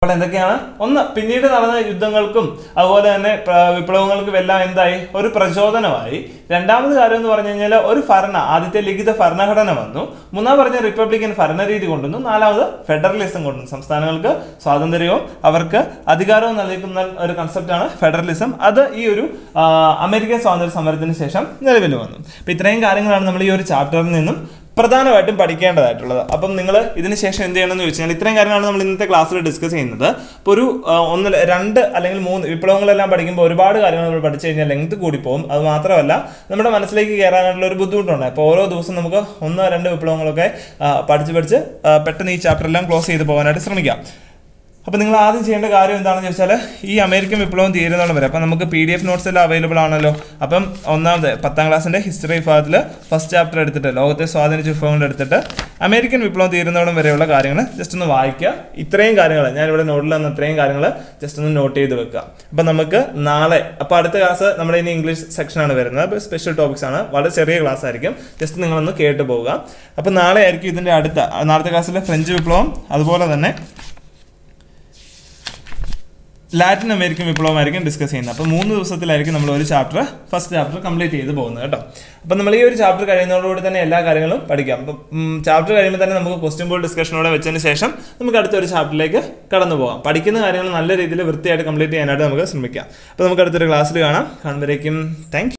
അപ്പോൾ എന്തൊക്കെയാണ് ഒന്ന് പിന്നീട് നടന്ന യുദ്ധങ്ങൾക്കും അതുപോലെ തന്നെ പ്ര- വിപ്ലവങ്ങൾക്കും എല്ലാം എന്തായി ഒരു പ്രചോദനമായി രണ്ടാമത് കാര്യം എന്ന് പറഞ്ഞു കഴിഞ്ഞാൽ ഒരു ഭരണ ആദ്യത്തെ ലിഖിത ഭരണഘടന വന്നു മൂന്നാം പറഞ്ഞ റിപ്പബ്ലിക്കൻ ഭരണരീതി കൊണ്ടുവന്നു നാലാമത് ഫെഡറലിസം കൊണ്ടുവന്നു സംസ്ഥാനങ്ങൾക്ക് സ്വാതന്ത്ര്യവും അവർക്ക് അധികാരവും നൽകുന്ന ഒരു കൺസെപ്റ്റാണ് ഫെഡറലിസം അത് ഈ ഒരു ആ, അമേരിക്കൻ സ്വാതന്ത്ര്യ സമരത്തിന് ശേഷം നിലവിൽ വന്നു അപ്പോൾ ഇത്രയും കാര്യങ്ങളാണ് നമ്മൾ ഈ ഒരു ചാപ്റ്ററിൽ നിന്നും പ്രധാനമായിട്ടും പഠിക്കേണ്ടതായിട്ടുള്ളത് അപ്പം നിങ്ങൾ ഇതിന് ശേഷം എന്ത് ചെയ്യണമെന്ന് ചോദിച്ചാൽ ഇത്രയും കാര്യങ്ങളാണ് നമ്മൾ ഇന്നത്തെ ക്ലാസ്സിൽ ഡിസ്കസ് ചെയ്യുന്നത് അപ്പോൾ ഒരു ആ, ഒന്ന് രണ്ട് അല്ലെങ്കിൽ മൂന്ന് വിപ്ലവങ്ങളെല്ലാം പഠിക്കുമ്പോൾ ഒരുപാട് കാര്യങ്ങൾ നമ്മൾ പഠിച്ചു കഴിഞ്ഞാൽ ലെങ്ത് കൂടി പോകും അത് മാത്രമല്ല നമ്മുടെ മനസ്സിലേക്ക് കയറാനുള്ള ഒരു ബുദ്ധിമുട്ടുണ്ട് അപ്പോൾ ഓരോ ദിവസം നമുക്ക് ഒന്നോ രണ്ട് വിപ്ലവങ്ങളൊക്കെ ആ, പഠിച്ച് പഠിച്ച് ആ, പെട്ടെന്ന് ഈ ചാപ്റ്റർ എല്ലാം ക്ലോസ് ചെയ്ത് പോകാനായിട്ട് ശ്രമിക്കാം അപ്പോൾ നിങ്ങൾ ആദ്യം ചെയ്യേണ്ട കാര്യം എന്താണെന്ന് ചോദിച്ചാൽ ഈ അമേരിക്കൻ വിപ്ലവം തീരുന്നോളം വരെ അപ്പം നമുക്ക് പി ഡി എഫ് നോട്ട്സ് എല്ലാം അവൈലബിൾ ആണല്ലോ അപ്പം ഒന്നാമത് പത്താം ക്ലാസ്സിൻ്റെ ഹിസ്റ്ററി വിഭാഗത്തിൽ ഫസ്റ്റ് ചാപ്റ്റർ എടുത്തിട്ട് ലോകത്തെ സ്വാധീനിച്ച വിഭവങ്ങൾ എടുത്തിട്ട് അമേരിക്കൻ വിപ്ലവം തീരുന്നോളം വരെയുള്ള കാര്യങ്ങൾ ജസ്റ്റ് ഒന്ന് വായിക്കുക ഇത്രയും കാര്യങ്ങൾ ഞാൻ ഇവിടെ നോട്ടിൽ തന്ന ഇത്രയും കാര്യങ്ങൾ ജസ്റ്റ് ഒന്ന് നോട്ട് ചെയ്ത് വെക്കുക അപ്പം നമുക്ക് നാളെ അപ്പോൾ അടുത്ത ക്ലാസ് നമ്മുടെ ഇനി ഇംഗ്ലീഷ് സെക്ഷനാണ് വരുന്നത് അപ്പോൾ സ്പെഷ്യൽ ടോപ്പിക്സ് ആണ് വളരെ ചെറിയ ക്ലാസ് ആയിരിക്കും ജസ്റ്റ് നിങ്ങളൊന്ന് കേട്ട് പോവുക അപ്പോൾ നാളെ ആയിരിക്കും ഇതിൻ്റെ അടുത്ത നാളത്തെ ക്ലാസ്സിലെ ഫ്രഞ്ച് വിപ്ലവം അതുപോലെ തന്നെ ലാറ്റിൻ അമേരിക്കൻ വിപ്ലവമായിരിക്കും ഡിസ്കസ് ചെയ്യുന്നത് അപ്പോൾ മൂന്ന് ദിവസത്തിലായിരിക്കും നമ്മൾ ഒരു ചാപ്റ്റർ ഫസ്റ്റ് ചാപ്റ്റർ കംപ്ലീറ്റ് ചെയ്ത് പോകുന്നത് കേട്ടോ അപ്പോൾ നമ്മൾ ഈ ഒരു ചാപ്റ്റർ കഴിയുന്നതോടുകൂടി തന്നെ എല്ലാ കാര്യങ്ങളും പഠിക്കാം അപ്പം ചാപ്റ്റർ കഴിയുമ്പോൾ തന്നെ നമുക്ക് ക്വസ്റ്റ്യൻ ബോർഡ് ഡിസ്കഷനോടെ വെച്ചതിന് ശേഷം നമുക്ക് അടുത്ത ഒരു ചാപ്റ്ററിലേക്ക് കടന്നു പോകാം പഠിക്കുന്ന കാര്യങ്ങൾ നല്ല രീതിയിൽ വൃത്തിയായിട്ട് കംപ്ലീറ്റ് ചെയ്യാനായിട്ട് നമുക്ക് ശ്രമിക്കാം അപ്പോൾ നമുക്ക് അടുത്തൊരു ക്ലാസ്സിൽ കാണാം കാണുമ്പോഴേക്കും താങ്ക്